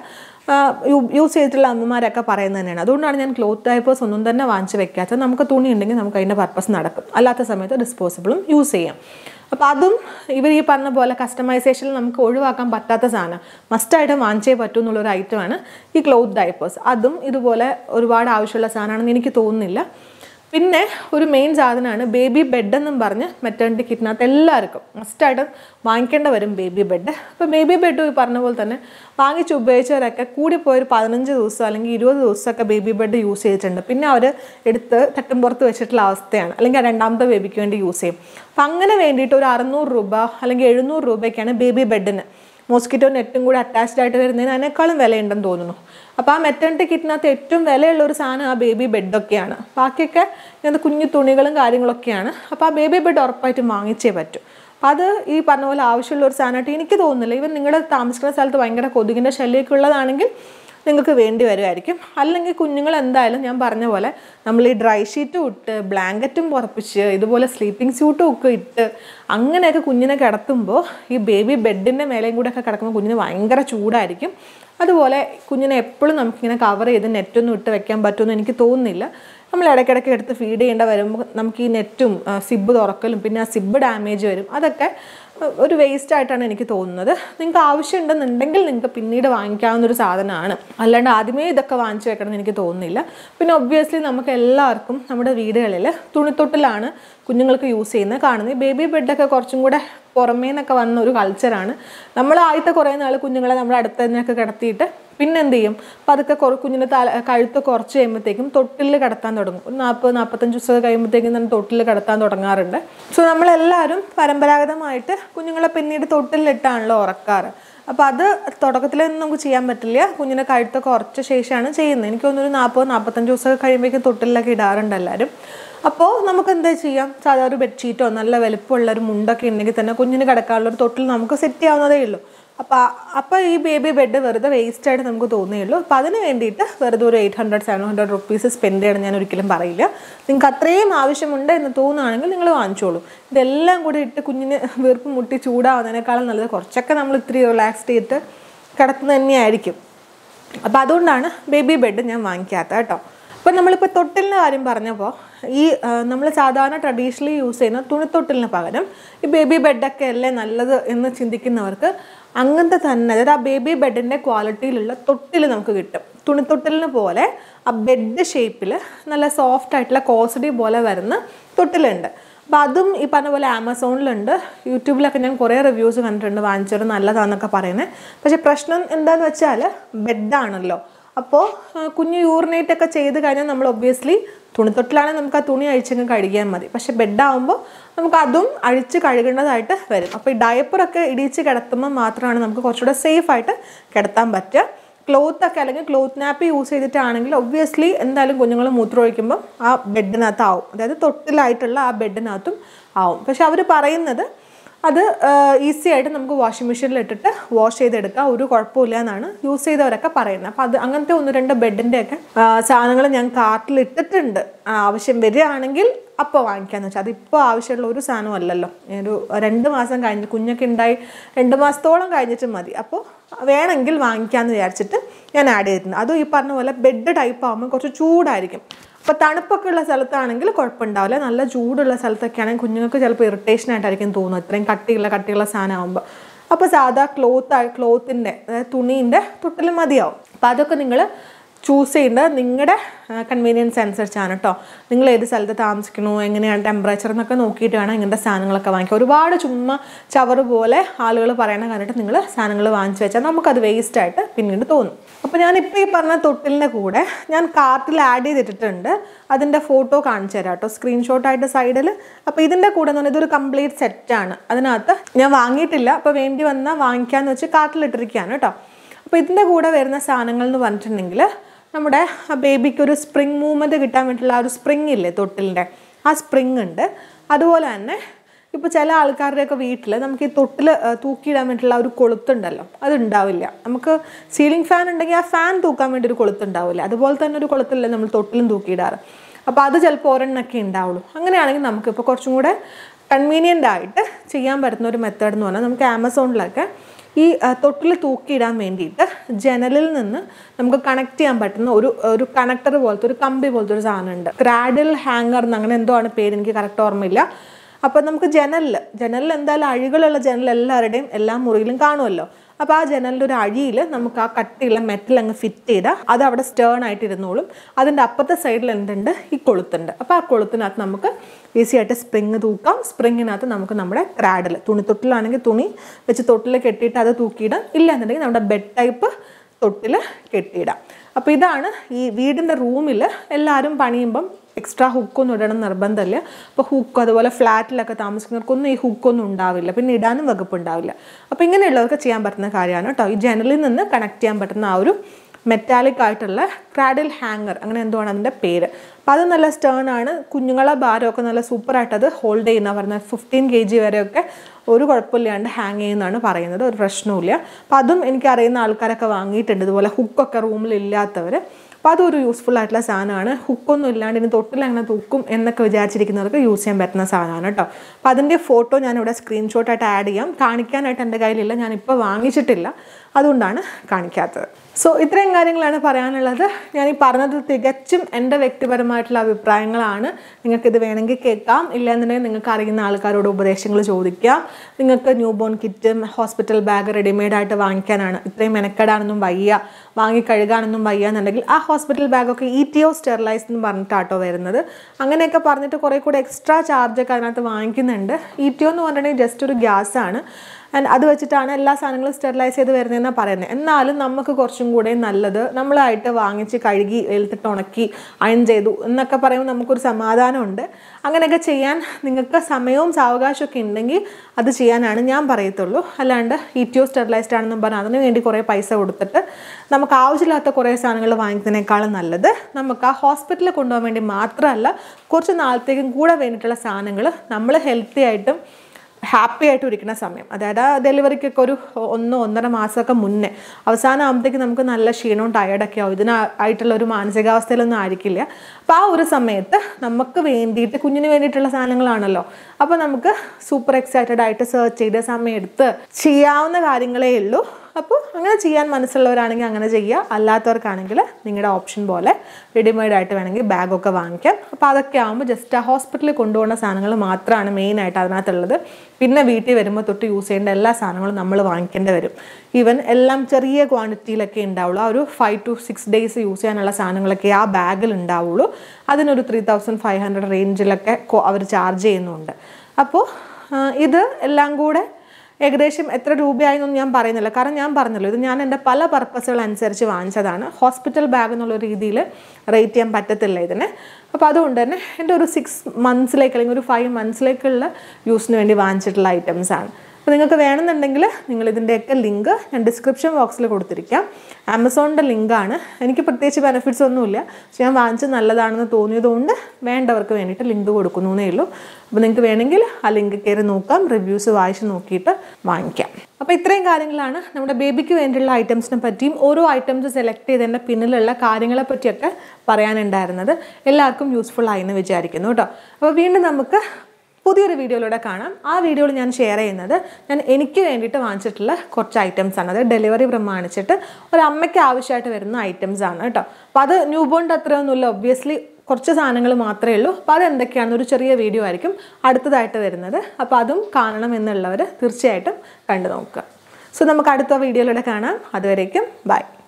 Speaker 1: യൂസ് ചെയ്തിട്ടുള്ള അമ്മമാരൊക്കെ പറയുന്നത് തന്നെയാണ് അതുകൊണ്ടാണ് ഞാൻ ക്ലോത്ത് ഡയപ്പേഴ്സ് ഒന്നും തന്നെ വാങ്ങിച്ച് വെക്കാത്തത് നമുക്ക് തുണി ഉണ്ടെങ്കിൽ നമുക്ക് അതിൻ്റെ പർപ്പസ് നടക്കും അല്ലാത്ത സമയത്ത് ഡിസ്പോസിബിളും യൂസ് ചെയ്യാം അപ്പോൾ അതും ഇവർ ഈ പറഞ്ഞ പോലെ കസ്റ്റമൈസേഷനിൽ നമുക്ക് ഒഴിവാക്കാൻ പറ്റാത്ത സാധനം മസ്റ്റായിട്ട് വാങ്ങിച്ചേ പറ്റൂ എന്നുള്ളൊരു ഐറ്റമാണ് ഈ ക്ലോത്ത് ഡയപ്പേഴ്സ് അതും ഇതുപോലെ ഒരുപാട് ആവശ്യമുള്ള സാധനമാണെന്ന് എനിക്ക് തോന്നുന്നില്ല പിന്നെ ഒരു മെയിൻ സാധനമാണ് ബേബി ബെഡ് എന്നും പറഞ്ഞ് മെറ്റേണിറ്റി കിറ്റിനകത്ത് എല്ലാവർക്കും മസ്റ്റായിട്ട് വാങ്ങിക്കേണ്ട വരും ബേബി ബെഡ് അപ്പോൾ ബേബി ബെഡ് ഈ പറഞ്ഞ പോലെ തന്നെ വാങ്ങിച്ച് ഉപയോഗിച്ചവരൊക്കെ കൂടിപ്പോയി ഒരു പതിനഞ്ച് ദിവസം അല്ലെങ്കിൽ ഇരുപത് ദിവസമൊക്കെ ബേബി ബെഡ് യൂസ് ചെയ്തിട്ടുണ്ട് പിന്നെ അവർ എടുത്ത് തട്ടുംപുറത്ത് വെച്ചിട്ടുള്ള അവസ്ഥയാണ് അല്ലെങ്കിൽ ആ രണ്ടാമത്തെ ബേബിക്ക് വേണ്ടി യൂസ് ചെയ്യും അപ്പം അങ്ങനെ വേണ്ടിയിട്ട് ഒരു അറുന്നൂറ് രൂപ അല്ലെങ്കിൽ എഴുന്നൂറ് രൂപയ്ക്കാണ് ബേബി ബെഡിന് മോസ്കിറ്റോ നെറ്റും കൂടി അറ്റാച്ച്ഡ് ആയിട്ട് വരുന്നതിന് അതിനേക്കാളും വിലയുണ്ടെന്ന് തോന്നുന്നു അപ്പോൾ ആ മെറ്റേണിറ്റി കിറ്റിനകത്ത് ഏറ്റവും വിലയുള്ള ഒരു സാധനം ആ ബേബി ബെഡൊക്കെയാണ് ബാക്കിയൊക്കെ ഇങ്ങനത്തെ കുഞ്ഞു തുണികളും കാര്യങ്ങളൊക്കെയാണ് അപ്പോൾ ആ ബേബി ബെഡ് ഉറപ്പായിട്ടും വാങ്ങിച്ചേ പറ്റും അപ്പം അത് ഈ പറഞ്ഞ പോലെ ആവശ്യമുള്ള ഒരു സാധനമായിട്ട് എനിക്ക് തോന്നുന്നില്ല ഇവൻ നിങ്ങളുടെ താമസിക്കുന്ന സ്ഥലത്ത് ഭയങ്കര കൊതുകിൻ്റെ ശല്യമൊക്കെ ഉള്ളതാണെങ്കിൽ നിങ്ങൾക്ക് വേണ്ടി വരുമായിരിക്കും അല്ലെങ്കിൽ കുഞ്ഞുങ്ങൾ എന്തായാലും ഞാൻ പറഞ്ഞ പോലെ നമ്മൾ ഈ ഡ്രൈ ഷീറ്റും ഇട്ട് ബ്ലാങ്കറ്റും പുറപ്പിച്ച് ഇതുപോലെ സ്ലീപ്പിംഗ് സ്യൂട്ടും ഒക്കെ ഇട്ട് അങ്ങനെയൊക്കെ കുഞ്ഞിനെ കിടത്തുമ്പോൾ ഈ ബേബി ബെഡിൻ്റെ മേലെയും കൂടെ ഒക്കെ കിടക്കുമ്പോൾ കുഞ്ഞിന് ഭയങ്കര ചൂടായിരിക്കും അതുപോലെ കുഞ്ഞിനെ എപ്പോഴും നമുക്കിങ്ങനെ കവർ ചെയ്ത് നെറ്റൊന്നും ഇട്ട് വെക്കാൻ പറ്റുമെന്ന് എനിക്ക് തോന്നുന്നില്ല നമ്മൾ ഇടയ്ക്കിടയ്ക്ക് എടുത്ത് ഫീഡ് ചെയ്യേണ്ട വരുമ്പോൾ നമുക്ക് ഈ നെറ്റും സിബ് തുറക്കലും പിന്നെ ആ സിബ് ഡാമേജ് വരും അതൊക്കെ അഹ് ഒരു വേസ്റ്റ് ആയിട്ടാണ് എനിക്ക് തോന്നുന്നത് നിങ്ങൾക്ക് ആവശ്യമുണ്ടെന്നുണ്ടെങ്കിൽ നിങ്ങൾക്ക് പിന്നീട് വാങ്ങിക്കാവുന്ന ഒരു സാധനമാണ് അല്ലാണ്ട് ആദ്യമേ ഇതൊക്കെ വാങ്ങിച്ചു വെക്കണം എന്ന് എനിക്ക് തോന്നുന്നില്ല പിന്നെ ഒബ്വിയസ്ലി നമുക്ക് എല്ലാവർക്കും നമ്മുടെ വീടുകളിൽ തുണിത്തൊട്ടിലാണ് കുഞ്ഞുങ്ങൾക്ക് യൂസ് ചെയ്യുന്നത് കാണുന്നത് ഈ ബേബി ബെഡൊക്കെ കുറച്ചും കൂടെ പുറമേ നിന്നൊക്കെ വന്ന ഒരു കൾച്ചറാണ് നമ്മൾ ആദ്യത്തെ കുറേ നാൾ കുഞ്ഞുങ്ങളെ നമ്മുടെ അടുത്ത് തന്നെയൊക്കെ കിടത്തിയിട്ട് പിന്നെ എന്ത് ചെയ്യും പതുക്കെ കുറ കുഞ്ഞിൻ്റെ തല കഴുത്ത് കുറച്ച് കഴിയുമ്പോഴത്തേക്കും തൊട്ടിൽ കിടത്താൻ തുടങ്ങും ഒരു നാൽപ്പത് നാൽപ്പത്തഞ്ച് ദിവസം കഴിയുമ്പോഴത്തേക്കും തന്നെ തൊട്ടിൽ കിടത്താൻ തുടങ്ങാറുണ്ട് സോ നമ്മളെല്ലാവരും പരമ്പരാഗതമായിട്ട് കുഞ്ഞുങ്ങളെ പിന്നീട് തൊട്ടിലിട്ടാണല്ലോ ഉറക്കാറ് അപ്പോൾ അത് തുടക്കത്തിലൊന്നും നമുക്ക് ചെയ്യാൻ പറ്റില്ല കുഞ്ഞിനെ കഴുത്ത് കുറച്ച ശേഷമാണ് ചെയ്യുന്നത് എനിക്ക് തോന്നുന്നു ഒരു നാൽപ്പത് നാൽപ്പത്തഞ്ച് ദിവസമൊക്കെ കഴിയുമ്പോഴേക്കും തൊട്ടിലൊക്കെ ഇടാറുണ്ട് എല്ലാവരും അപ്പോൾ നമുക്ക് എന്താ ചെയ്യാം സാധാരണ ഒരു ബെഡ്ഷീറ്റോ നല്ല വലുപ്പമുള്ള ഒരു മുണ്ടൊക്കെ ഉണ്ടെങ്കിൽ തന്നെ കുഞ്ഞിന് കിടക്കാനുള്ള ഒരു തൊട്ടിൽ നമുക്ക് സെറ്റ് ചെയ്യാവുന്നതേ ഉള്ളൂ അപ്പോൾ അപ്പോൾ ഈ ബേബി ബെഡ് വെറുതെ വേസ്റ്റ് ആയിട്ട് നമുക്ക് തോന്നുകയുള്ളൂ അപ്പോൾ അതിന് വേണ്ടിയിട്ട് വെറുതെ ഒരു eight hundred seven hundred rupees spend ചെയ്യണം ഞാൻ ഒരിക്കലും പറയില്ല നിങ്ങൾക്ക് അത്രയും ആവശ്യമുണ്ട് എന്ന് തോന്നുകയാണെങ്കിൽ നിങ്ങൾ വാങ്ങിച്ചോളൂ ഇതെല്ലാം കൂടി ഇട്ട് കുഞ്ഞിന് വീർപ്പ് മുട്ടി ചൂടാവുന്നതിനേക്കാളും നല്ലത് കുറച്ചൊക്കെ നമ്മൾ ഇത്തിരി റിലാക്സ് ചെയ്തിട്ട് കിടത്തുന്നത് തന്നെയായിരിക്കും അപ്പോൾ അതുകൊണ്ടാണ് ബേബി ബെഡ് ഞാൻ വാങ്ങിക്കാത്തത് കേട്ടോ അപ്പോൾ നമ്മളിപ്പോൾ തൊട്ടിലിൻ്റെ കാര്യം പറഞ്ഞപ്പോൾ ഈ നമ്മൾ സാധാരണ ട്രഡീഷണലി യൂസ് ചെയ്യുന്ന തുണിത്തൊട്ടിലിന് പകരം ഈ ബേബി ബെഡൊക്കെ അല്ലേ നല്ലത് എന്ന് ചിന്തിക്കുന്നവർക്ക് അങ്ങനത്തെ തന്നെ അതായത് ആ ബേബി ബെഡിൻ്റെ ക്വാളിറ്റിയിലുള്ള തൊട്ടിൽ നമുക്ക് കിട്ടും തുണിത്തൊട്ടിലിന് പോലെ ആ ബെഡ് ഷേപ്പിൽ നല്ല സോഫ്റ്റ് ആയിട്ടുള്ള കോസഡി പോലെ വരുന്ന തൊട്ടിലുണ്ട് അപ്പോൾ അതും ഈ പറഞ്ഞ പോലെ ആമസോണിലുണ്ട് യൂട്യൂബിലൊക്കെ ഞാൻ കുറേ റിവ്യൂസ് കണ്ടിട്ടുണ്ട് വാങ്ങിച്ചത് നല്ലതാണെന്നൊക്കെ പറയുന്നത് പക്ഷേ പ്രശ്നം എന്താണെന്ന് വെച്ചാൽ ബെഡാണല്ലോ അപ്പോൾ കുഞ്ഞ് യൂറിനേറ്റ് ഒക്കെ ചെയ്ത് കഴിഞ്ഞാൽ നമ്മൾ ഒബ്വിയസ്ലി തുണിത്തൊട്ടിലാണെങ്കിൽ നമുക്ക് ആ തുണി അഴിച്ചങ്ങ് കഴുകിയാൽ മതി പക്ഷേ ബെഡാകുമ്പോൾ നമുക്ക് അതും അഴിച്ച് കഴുകേണ്ടതായിട്ട് വരും അപ്പോൾ ഈ ഡയപ്പറൊക്കെ ഇടിച്ച് കിടത്തുമ്പോൾ മാത്രമാണ് നമുക്ക് കുറച്ചുകൂടെ സേഫ് ആയിട്ട് കിടത്താൻ പറ്റുക ക്ലോത്ത് ഒക്കെ അല്ലെങ്കിൽ ക്ലോത്ത് നാപ്പ് യൂസ് ചെയ്തിട്ടാണെങ്കിൽ ഒബ്വിയസ്ലി എന്തായാലും കുഞ്ഞുങ്ങൾ മൂത്രമൊഴിക്കുമ്പോൾ ആ ബെഡിനകത്ത് ആവും അതായത് തൊട്ടിലായിട്ടുള്ള ആ ബെഡിനകത്തും ആവും പക്ഷെ അവർ പറയുന്നത് അത് ഈസി ആയിട്ട് നമുക്ക് വാഷിംഗ് മെഷീനിൽ ഇട്ടിട്ട് വാഷ് ചെയ്തെടുക്കാം ഒരു കുഴപ്പമില്ല എന്നാണ് യൂസ് ചെയ്തവരൊക്കെ പറയുന്നത് അപ്പോൾ അത് അങ്ങനത്തെ ഒന്ന് രണ്ട് ബെഡിൻ്റെ ഒക്കെ സാധനങ്ങൾ ഞാൻ കാർട്ടിൽ ഇട്ടിട്ടുണ്ട് ആ, ആവശ്യം വരികയാണെങ്കിൽ അപ്പോൾ വാങ്ങിക്കാന്ന് വെച്ചാൽ അതിപ്പോൾ ആവശ്യമുള്ള ഒരു സാധനം അല്ലല്ലോ ഒരു രണ്ട് മാസം കഴിഞ്ഞ് കുഞ്ഞൊക്കെ ഉണ്ടായി രണ്ട് മാസത്തോളം കഴിഞ്ഞിട്ട് മതി അപ്പോൾ വേണമെങ്കിൽ വാങ്ങിക്കാമെന്ന് വിചാരിച്ചിട്ട് ഞാൻ ആഡ് ചെയ്തിട്ടുണ്ട് അതും ഈ പറഞ്ഞ പോലെ ബെഡ് ടൈപ്പ് ആകുമ്പോൾ കുറച്ച് ചൂടായിരിക്കും അപ്പോൾ തണുപ്പൊക്കെ ഉള്ള സ്ഥലത്താണെങ്കിൽ കുഴപ്പമുണ്ടാവില്ല നല്ല ചൂടുള്ള സ്ഥലത്തൊക്കെ ആണെങ്കിൽ കുഞ്ഞുങ്ങൾക്ക് ചിലപ്പോൾ ഇറിറ്റേഷൻ ആയിട്ടായിരിക്കും തോന്നുന്നത് ഇത്രയും കട്ടിയുള്ള കട്ടിയുള്ള സാധനം ആകുമ്പോൾ അപ്പോൾ സാധാ ക്ലോത്ത് ക്ലോത്തിൻ്റെ അതായത് തുണീൻ്റെ തൊട്ടിൽ മതിയാവും അപ്പോൾ അതൊക്കെ നിങ്ങൾ ചൂസ് ചെയ്യേണ്ടത് നിങ്ങളുടെ കൺവീനിയൻസ് അനുസരിച്ചാണ് കേട്ടോ നിങ്ങൾ ഏത് സ്ഥലത്ത് താമസിക്കണോ എങ്ങനെയാണ് ടെമ്പറേച്ചർ എന്നൊക്കെ നോക്കിയിട്ട് വേണം ഇങ്ങനത്തെ സാധനങ്ങളൊക്കെ വാങ്ങിക്കുക ഒരുപാട് ചുമ്മാ ചവറ് പോലെ ആളുകൾ പറയണ കണ്ടിട്ട് നിങ്ങൾ സാധനങ്ങൾ വാങ്ങിച്ചു വെച്ചാൽ നമുക്കത് വേസ്റ്റ് ആയിട്ട് പിന്നീട് തോന്നും അപ്പോൾ ഞാനിപ്പോൾ ഈ പറഞ്ഞ തൊട്ടിലിൻ്റെ കൂടെ ഞാൻ കാർട്ടിൽ ആഡ് ചെയ്തിട്ടുണ്ട് അതിൻ്റെ ഫോട്ടോ കാണിച്ചു തരാം കേട്ടോ സ്ക്രീൻഷോട്ടായിട്ട് സൈഡിൽ അപ്പോൾ ഇതിൻ്റെ കൂടെ എന്ന് പറഞ്ഞാൽ ഇതൊരു കംപ്ലീറ്റ് സെറ്റാണ് അതിനകത്ത് ഞാൻ വാങ്ങിയിട്ടില്ല അപ്പോൾ വേണ്ടി വന്നാൽ വാങ്ങിക്കാമെന്ന് വെച്ച് കാർട്ടിലിട്ടിരിക്കുകയാണ് കേട്ടോ അപ്പോൾ ഇതിൻ്റെ കൂടെ വരുന്ന സാധനങ്ങൾ എന്ന് പറഞ്ഞിട്ടുണ്ടെങ്കിൽ നമ്മുടെ ആ ബേബിക്ക് ഒരു സ്പ്രിങ് മൂവ്മെൻറ്റ് കിട്ടാൻ വേണ്ടിയിട്ടുള്ള ആ ഒരു സ്പ്രിങ് ഇല്ലേ തൊട്ടിലിൻ്റെ ആ സ്പ്രിങ് ഉണ്ട് അതുപോലെ തന്നെ ഇപ്പോൾ ചില ആൾക്കാരുടെയൊക്കെ വീട്ടിൽ നമുക്ക് ഈ തൊട്ടിൽ തൂക്കിയിടാൻ വേണ്ടിയിട്ടുള്ള ആ ഒരു കൊളുത്തുണ്ടല്ലോ അത് ഉണ്ടാവില്ല നമുക്ക് സീലിംഗ് ഫാൻ ഉണ്ടെങ്കിൽ ആ ഫാൻ തൂക്കാൻ വേണ്ടി ഒരു കൊളുത്തുണ്ടാവില്ല അതുപോലെ തന്നെ ഒരു കൊളുത്തല്ലേ നമ്മൾ തൊട്ടിലും തൂക്കിയിടാറ് അപ്പോൾ അത് ചിലപ്പോൾ ഒരെണ്ണൊക്കെ ഉണ്ടാവുള്ളൂ അങ്ങനെയാണെങ്കിൽ നമുക്കിപ്പോൾ കുറച്ചും കൂടെ കൺവീനിയൻ്റ് ആയിട്ട് ചെയ്യാൻ പറ്റുന്ന ഒരു മെത്തേഡ് എന്ന് പറഞ്ഞാൽ നമുക്ക് ആമസോണിലൊക്കെ ഈ തൊട്ടിൽ തൂക്കിയിടാൻ വേണ്ടിയിട്ട് ജനലിൽ നിന്ന് നമുക്ക് കണക്ട് ചെയ്യാൻ പറ്റുന്ന ഒരു ഒരു കണക്ടർ പോലത്തെ ഒരു കമ്പി പോലത്തെ ഒരു സാധനമുണ്ട് ക്രാഡിൽ ഹാങ്ങർ എന്ന് അങ്ങനെ എന്തോ ആണ് പേര് എനിക്ക് കറക്റ്റ് ഓർമ്മയില്ല അപ്പോൾ നമുക്ക് ജനലിൽ ജനലിൽ എന്തായാലും അഴികളുള്ള ജനൽ എല്ലാവരുടെയും എല്ലാ മുറിയിലും കാണുമല്ലോ അപ്പോൾ ആ ജനലിൻ്റെ ഒരു അഴിയിൽ നമുക്ക് ആ കട്ടിയുള്ള മെറ്റൽ അങ്ങ് ഫിറ്റ് ചെയ്താൽ അത് അവിടെ സ്റ്റേൺ ആയിട്ട് ഇരുന്നോളും അതിൻ്റെ അപ്പുറത്തെ സൈഡിൽ എന്തുണ്ട് ഈ കൊളുത്തുണ്ട് അപ്പോൾ ആ കൊളുത്തിനകത്ത് നമുക്ക് ഈസി ആയിട്ട് സ്പ്രിങ് തൂക്കാം സ്പ്രിങ്ങിനകത്ത് നമുക്ക് നമ്മുടെ ക്രാഡിൽ തുണി തൊട്ടിലാണെങ്കിൽ തുണി വെച്ച് തൊട്ടിൽ കെട്ടിയിട്ട് അത് തൂക്കിയിടാം ഇല്ലാന്നുണ്ടെങ്കിൽ നമ്മുടെ ബെഡ് ടൈപ്പ് തൊട്ടിൽ കെട്ടിയിടാം അപ്പോൾ ഇതാണ് ഈ വീടിൻ്റെ റൂമിൽ എല്ലാവരും പണിയുമ്പം എക്സ്ട്രാ ഹുക്കൊന്നും ഇടണം നിർബന്ധമില്ല അപ്പോൾ ഹുക്ക് അതുപോലെ ഫ്ലാറ്റിലൊക്കെ താമസിക്കുന്നവർക്കൊന്നും ഈ ഹുക്കൊന്നും ഉണ്ടാവില്ല പിന്നെ ഇടാനും വകുപ്പ് ഉണ്ടാവില്ല അപ്പോൾ ഇങ്ങനെയുള്ളവർക്ക് ചെയ്യാൻ പറ്റുന്ന കാര്യമാണ് കേട്ടോ ഈ ജനലിൽ നിന്ന് കണക്ട് ചെയ്യാൻ പറ്റുന്ന ആ ഒരു മെറ്റാലിക് ആയിട്ടുള്ള ക്രാഡിൽ ഹാങ്ങർ അങ്ങനെ എന്തുവാണ് അതിൻ്റെ പേര് അപ്പോൾ അത് നല്ല സ്റ്റേൺ ആണ് കുഞ്ഞുങ്ങളെ ഭാരമൊക്കെ നല്ല സൂപ്പറായിട്ട് അത് ഹോൾഡ് ചെയ്യുന്ന പറഞ്ഞാൽ ഫിഫ്റ്റീൻ കെ ജി വരെയൊക്കെ ഒരു കുഴപ്പമില്ലാണ്ട് ഹാങ് ചെയ്യുന്നതാണ് പറയുന്നത് ഒരു പ്രശ്നവുമില്ല അപ്പോൾ അതും എനിക്ക് അറിയുന്ന ആൾക്കാരൊക്കെ വാങ്ങിയിട്ടുണ്ട് ഇതുപോലെ ഹുക്കൊക്കെ റൂമിൽ ഇല്ലാത്തവർ അപ്പോൾ അതൊരു യൂസ്ഫുൾ ആയിട്ടുള്ള സാധനമാണ് ഹുക്കൊന്നും ഇല്ലാണ്ട് ഇനി തൊട്ടിൽ അങ്ങനെ തൂക്കും എന്നൊക്കെ വിചാരിച്ചിരിക്കുന്നവർക്ക് യൂസ് ചെയ്യാൻ പറ്റുന്ന സാധനമാണ് കേട്ടോ അപ്പോൾ അതിൻ്റെ ഫോട്ടോ ഞാനിവിടെ സ്ക്രീൻഷോട്ടായിട്ട് ആഡ് ചെയ്യാം കാണിക്കാനായിട്ട് എൻ്റെ കയ്യിലില്ല ഞാനിപ്പോൾ വാങ്ങിച്ചിട്ടില്ല അതുകൊണ്ടാണ് കാണിക്കാത്തത് സോ ഇത്രയും കാര്യങ്ങളാണ് പറയാനുള്ളത് ഞാൻ ഈ പറഞ്ഞത് തികച്ചും എൻ്റെ വ്യക്തിപരമായിട്ടുള്ള അഭിപ്രായങ്ങളാണ് നിങ്ങൾക്കിത് വേണമെങ്കിൽ കേൾക്കാം ഇല്ലാന്നുണ്ടെങ്കിൽ നിങ്ങൾക്ക് അറിയുന്ന ആൾക്കാരോട് ഉപദേശങ്ങൾ ചോദിക്കാം നിങ്ങൾക്ക് ന്യൂ ബോൺ കിറ്റും ഹോസ്പിറ്റൽ ബാഗ് റെഡിമെയ്ഡ് ആയിട്ട് വാങ്ങിക്കാനാണ് ഇത്രയും മെനക്കെടാനൊന്നും വയ്യ വാങ്ങി കഴുകാനൊന്നും വയ്യ എന്നുണ്ടെങ്കിൽ ആ ഹോസ്പിറ്റൽ ബാഗൊക്കെ ഇ ടി ഒ സ്റ്റെറിലൈസ് എന്ന് പറഞ്ഞിട്ടാട്ടോ വരുന്നത് അങ്ങനെയൊക്കെ പറഞ്ഞിട്ട് കുറേ കൂടെ എക്സ്ട്രാ ചാർജൊക്കെ അതിനകത്ത് വാങ്ങിക്കുന്നുണ്ട് ഇ ടി ഒ എന്ന് പറഞ്ഞിട്ടുണ്ടെങ്കിൽ ജസ്റ്റ് ഒരു ഗ്യാസാണ് ആൻഡ് അത് വെച്ചിട്ടാണ് എല്ലാ സാധനങ്ങളും സ്റ്റെറിലൈസ് ചെയ്ത് വരുന്നതെന്നാണ് പറയുന്നത് എന്നാലും നമുക്ക് കുറച്ചും കൂടെ നല്ലത് നമ്മളായിട്ട് വാങ്ങിച്ച് കഴുകി വെളുത്തിട്ട് ഉണക്കി അയൺ ചെയ്തു എന്നൊക്കെ പറയുമ്പോൾ നമുക്കൊരു സമാധാനമുണ്ട് അങ്ങനെയൊക്കെ ചെയ്യാൻ നിങ്ങൾക്ക് സമയവും സാവകാശമൊക്കെ ഉണ്ടെങ്കിൽ അത് ചെയ്യാനാണ് ഞാൻ പറയത്തുള്ളൂ അല്ലാണ്ട് ഇ ടി ഒ സ്റ്റെറിലൈസ്ഡ് ആണെന്നും പറഞ്ഞാൽ അതിന് വേണ്ടി കുറേ പൈസ കൊടുത്തിട്ട് നമുക്ക് ആവശ്യമില്ലാത്ത കുറേ സാധനങ്ങൾ വാങ്ങിക്കുന്നതിനേക്കാളും നല്ലത് നമുക്ക് ആ ഹോസ്പിറ്റലിൽ കൊണ്ടുപോകാൻ വേണ്ടി മാത്രമല്ല കുറച്ച് നാളത്തേക്കും കൂടെ വേണ്ടിയിട്ടുള്ള സാധനങ്ങൾ നമ്മൾ ഹെൽത്തി ആയിട്ടും ഹാപ്പി ആയിട്ട് ഇരിക്കുന്ന സമയം അതായത് ആ ഡെലിവറിക്കൊക്കെ ഒരു ഒന്ന് ഒന്നര മാസമൊക്കെ മുന്നേ അവസാനം ആകുമ്പോഴത്തേക്ക് നമുക്ക് നല്ല ക്ഷീണവും ടയർഡൊക്കെ ആവും ഇതിനായിട്ടുള്ള ഒരു മാനസികാവസ്ഥയിലൊന്നും ആയിരിക്കില്ല അപ്പോൾ ആ ഒരു സമയത്ത് നമുക്ക് വേണ്ടിയിട്ട് കുഞ്ഞിന് വേണ്ടിയിട്ടുള്ള സാധനങ്ങളാണല്ലോ അപ്പോൾ നമുക്ക് സൂപ്പർ എക്സൈറ്റഡ് ആയിട്ട് സെർച്ച് ചെയ്ത് സമയം എടുത്ത് ചെയ്യാവുന്ന കാര്യങ്ങളേ ഉള്ളൂ അപ്പോൾ അങ്ങനെ ചെയ്യാൻ മനസ്സുള്ളവരാണെങ്കിൽ അങ്ങനെ ചെയ്യുക അല്ലാത്തവർക്കാണെങ്കിൽ നിങ്ങളുടെ ഓപ്ഷൻ പോലെ റെഡിമെയ്ഡ് ആയിട്ട് വേണമെങ്കിൽ ബാഗൊക്കെ വാങ്ങിക്കാം അപ്പോൾ അതൊക്കെ ആകുമ്പോൾ ജസ്റ്റ് ആ ഹോസ്പിറ്റലിൽ കൊണ്ടുപോകുന്ന സാധനങ്ങൾ മാത്രമാണ് മെയിനായിട്ട് അതിനകത്തുള്ളത് പിന്നെ വീട്ടിൽ വരുമ്പോൾ തൊട്ട് യൂസ് ചെയ്യേണ്ട എല്ലാ സാധനങ്ങളും നമ്മൾ വാങ്ങിക്കേണ്ടി വരും ഈവൻ എല്ലാം ചെറിയ ക്വാണ്ടിറ്റിയിലൊക്കെ ഉണ്ടാവുള്ളൂ ആ ഒരു five to six days use ചെയ്യാനുള്ള സാധനങ്ങളൊക്കെ ആ ബാഗിൽ ഉണ്ടാവുള്ളൂ അതിനൊരു ത്രീ തൗസൻഡ് ഫൈവ് ഹൺഡ്രഡ് റേഞ്ചിലൊക്കെ അവർ ചാർജ് ചെയ്യുന്നുണ്ട് അപ്പോൾ ഇത് എല്ലാം കൂടെ ഏകദേശം എത്ര രൂപയായെന്നൊന്നും ഞാൻ പറയുന്നില്ല കാരണം ഞാൻ പറഞ്ഞല്ലോ ഇത് ഞാൻ എൻ്റെ പല പർപ്പസുകൾ അനുസരിച്ച് വാങ്ങിച്ചതാണ് ഹോസ്പിറ്റൽ ബാഗ് എന്നുള്ള രീതിയിൽ റേറ്റ് ചെയ്യാൻ പറ്റത്തില്ല ഇതിന് അപ്പോൾ അതുകൊണ്ട് തന്നെ എൻ്റെ ഒരു സിക്സ് മന്ത്സിലേക്ക് അല്ലെങ്കിൽ ഒരു ഫൈവ് മന്ത്സിലേക്കുള്ള യൂസിന് വേണ്ടി വാങ്ങിച്ചിട്ടുള്ള ഐറ്റംസ് ആണ് അപ്പോൾ നിങ്ങൾക്ക് വേണമെന്നുണ്ടെങ്കിൽ നിങ്ങൾ ഇതിൻ്റെയൊക്കെ ലിങ്ക് ഞാൻ ഡിസ്ക്രിപ്ഷൻ ബോക്സിൽ കൊടുത്തിരിക്കാം ആമസോണിൻ്റെ ലിങ്കാണ് എനിക്ക് പ്രത്യേകിച്ച് ബെനിഫിറ്റ്സ് ഒന്നുമില്ല പക്ഷെ ഞാൻ വാങ്ങിച്ചത് നല്ലതാണെന്ന് തോന്നിയതുകൊണ്ട് വേണ്ടവർക്ക് വേണ്ടിയിട്ട് ലിങ്ക് കൊടുക്കുന്നേ ഉള്ളൂ അപ്പോൾ നിങ്ങൾക്ക് വേണമെങ്കിൽ ആ ലിങ്ക് കയറി നോക്കാം റിവ്യൂസ് വായിച്ച് നോക്കിയിട്ട് വാങ്ങിക്കാം അപ്പോൾ ഇത്രയും കാര്യങ്ങളാണ് നമ്മുടെ ബേബിക്ക് വേണ്ടിയുള്ള ഐറ്റംസിനെ പറ്റിയും ഓരോ ഐറ്റംസ് സെലക്ട് ചെയ്തതിൻ്റെ പിന്നിലുള്ള കാര്യങ്ങളെ പറ്റിയൊക്കെ പറയാനുണ്ടായിരുന്നത് എല്ലാവർക്കും യൂസ്ഫുൾ ആയി എന്ന് വിചാരിക്കുന്നു കേട്ടോ അപ്പോൾ വീണ്ടും നമുക്ക് പുതിയൊരു വീഡിയോയിലൂടെ കാണാം ആ വീഡിയോയിൽ ഞാൻ ഷെയർ ചെയ്യുന്നത് ഞാൻ എനിക്ക് വേണ്ടിയിട്ട് വാങ്ങിച്ചിട്ടുള്ള കുറച്ച് ഐറ്റംസ് ആണ് അത് ഡെലിവറി പ്രമാണിച്ചിട്ട് ഒരു അമ്മയ്ക്ക് ആവശ്യമായിട്ട് വരുന്ന ഐറ്റംസ് ആണ് കേട്ടോ അപ്പോൾ അത് ന്യൂ ബോണ്ട് അത്രയൊന്നുമില്ല ഒബ്വിയസ്ലി കുറച്ച് സാധനങ്ങൾ മാത്രമേ ഉള്ളൂ അപ്പോൾ അതെന്തൊക്കെയാണെന്ന് ഒരു ചെറിയ വീഡിയോ ആയിരിക്കും അടുത്തതായിട്ട് വരുന്നത് അപ്പോൾ അതും കാണണം എന്നുള്ളവർ തീർച്ചയായിട്ടും കണ്ടു നോക്കുക സോ നമുക്ക് അടുത്ത വീഡിയോയിലൂടെ കാണാം അതുവരേക്കും ബൈ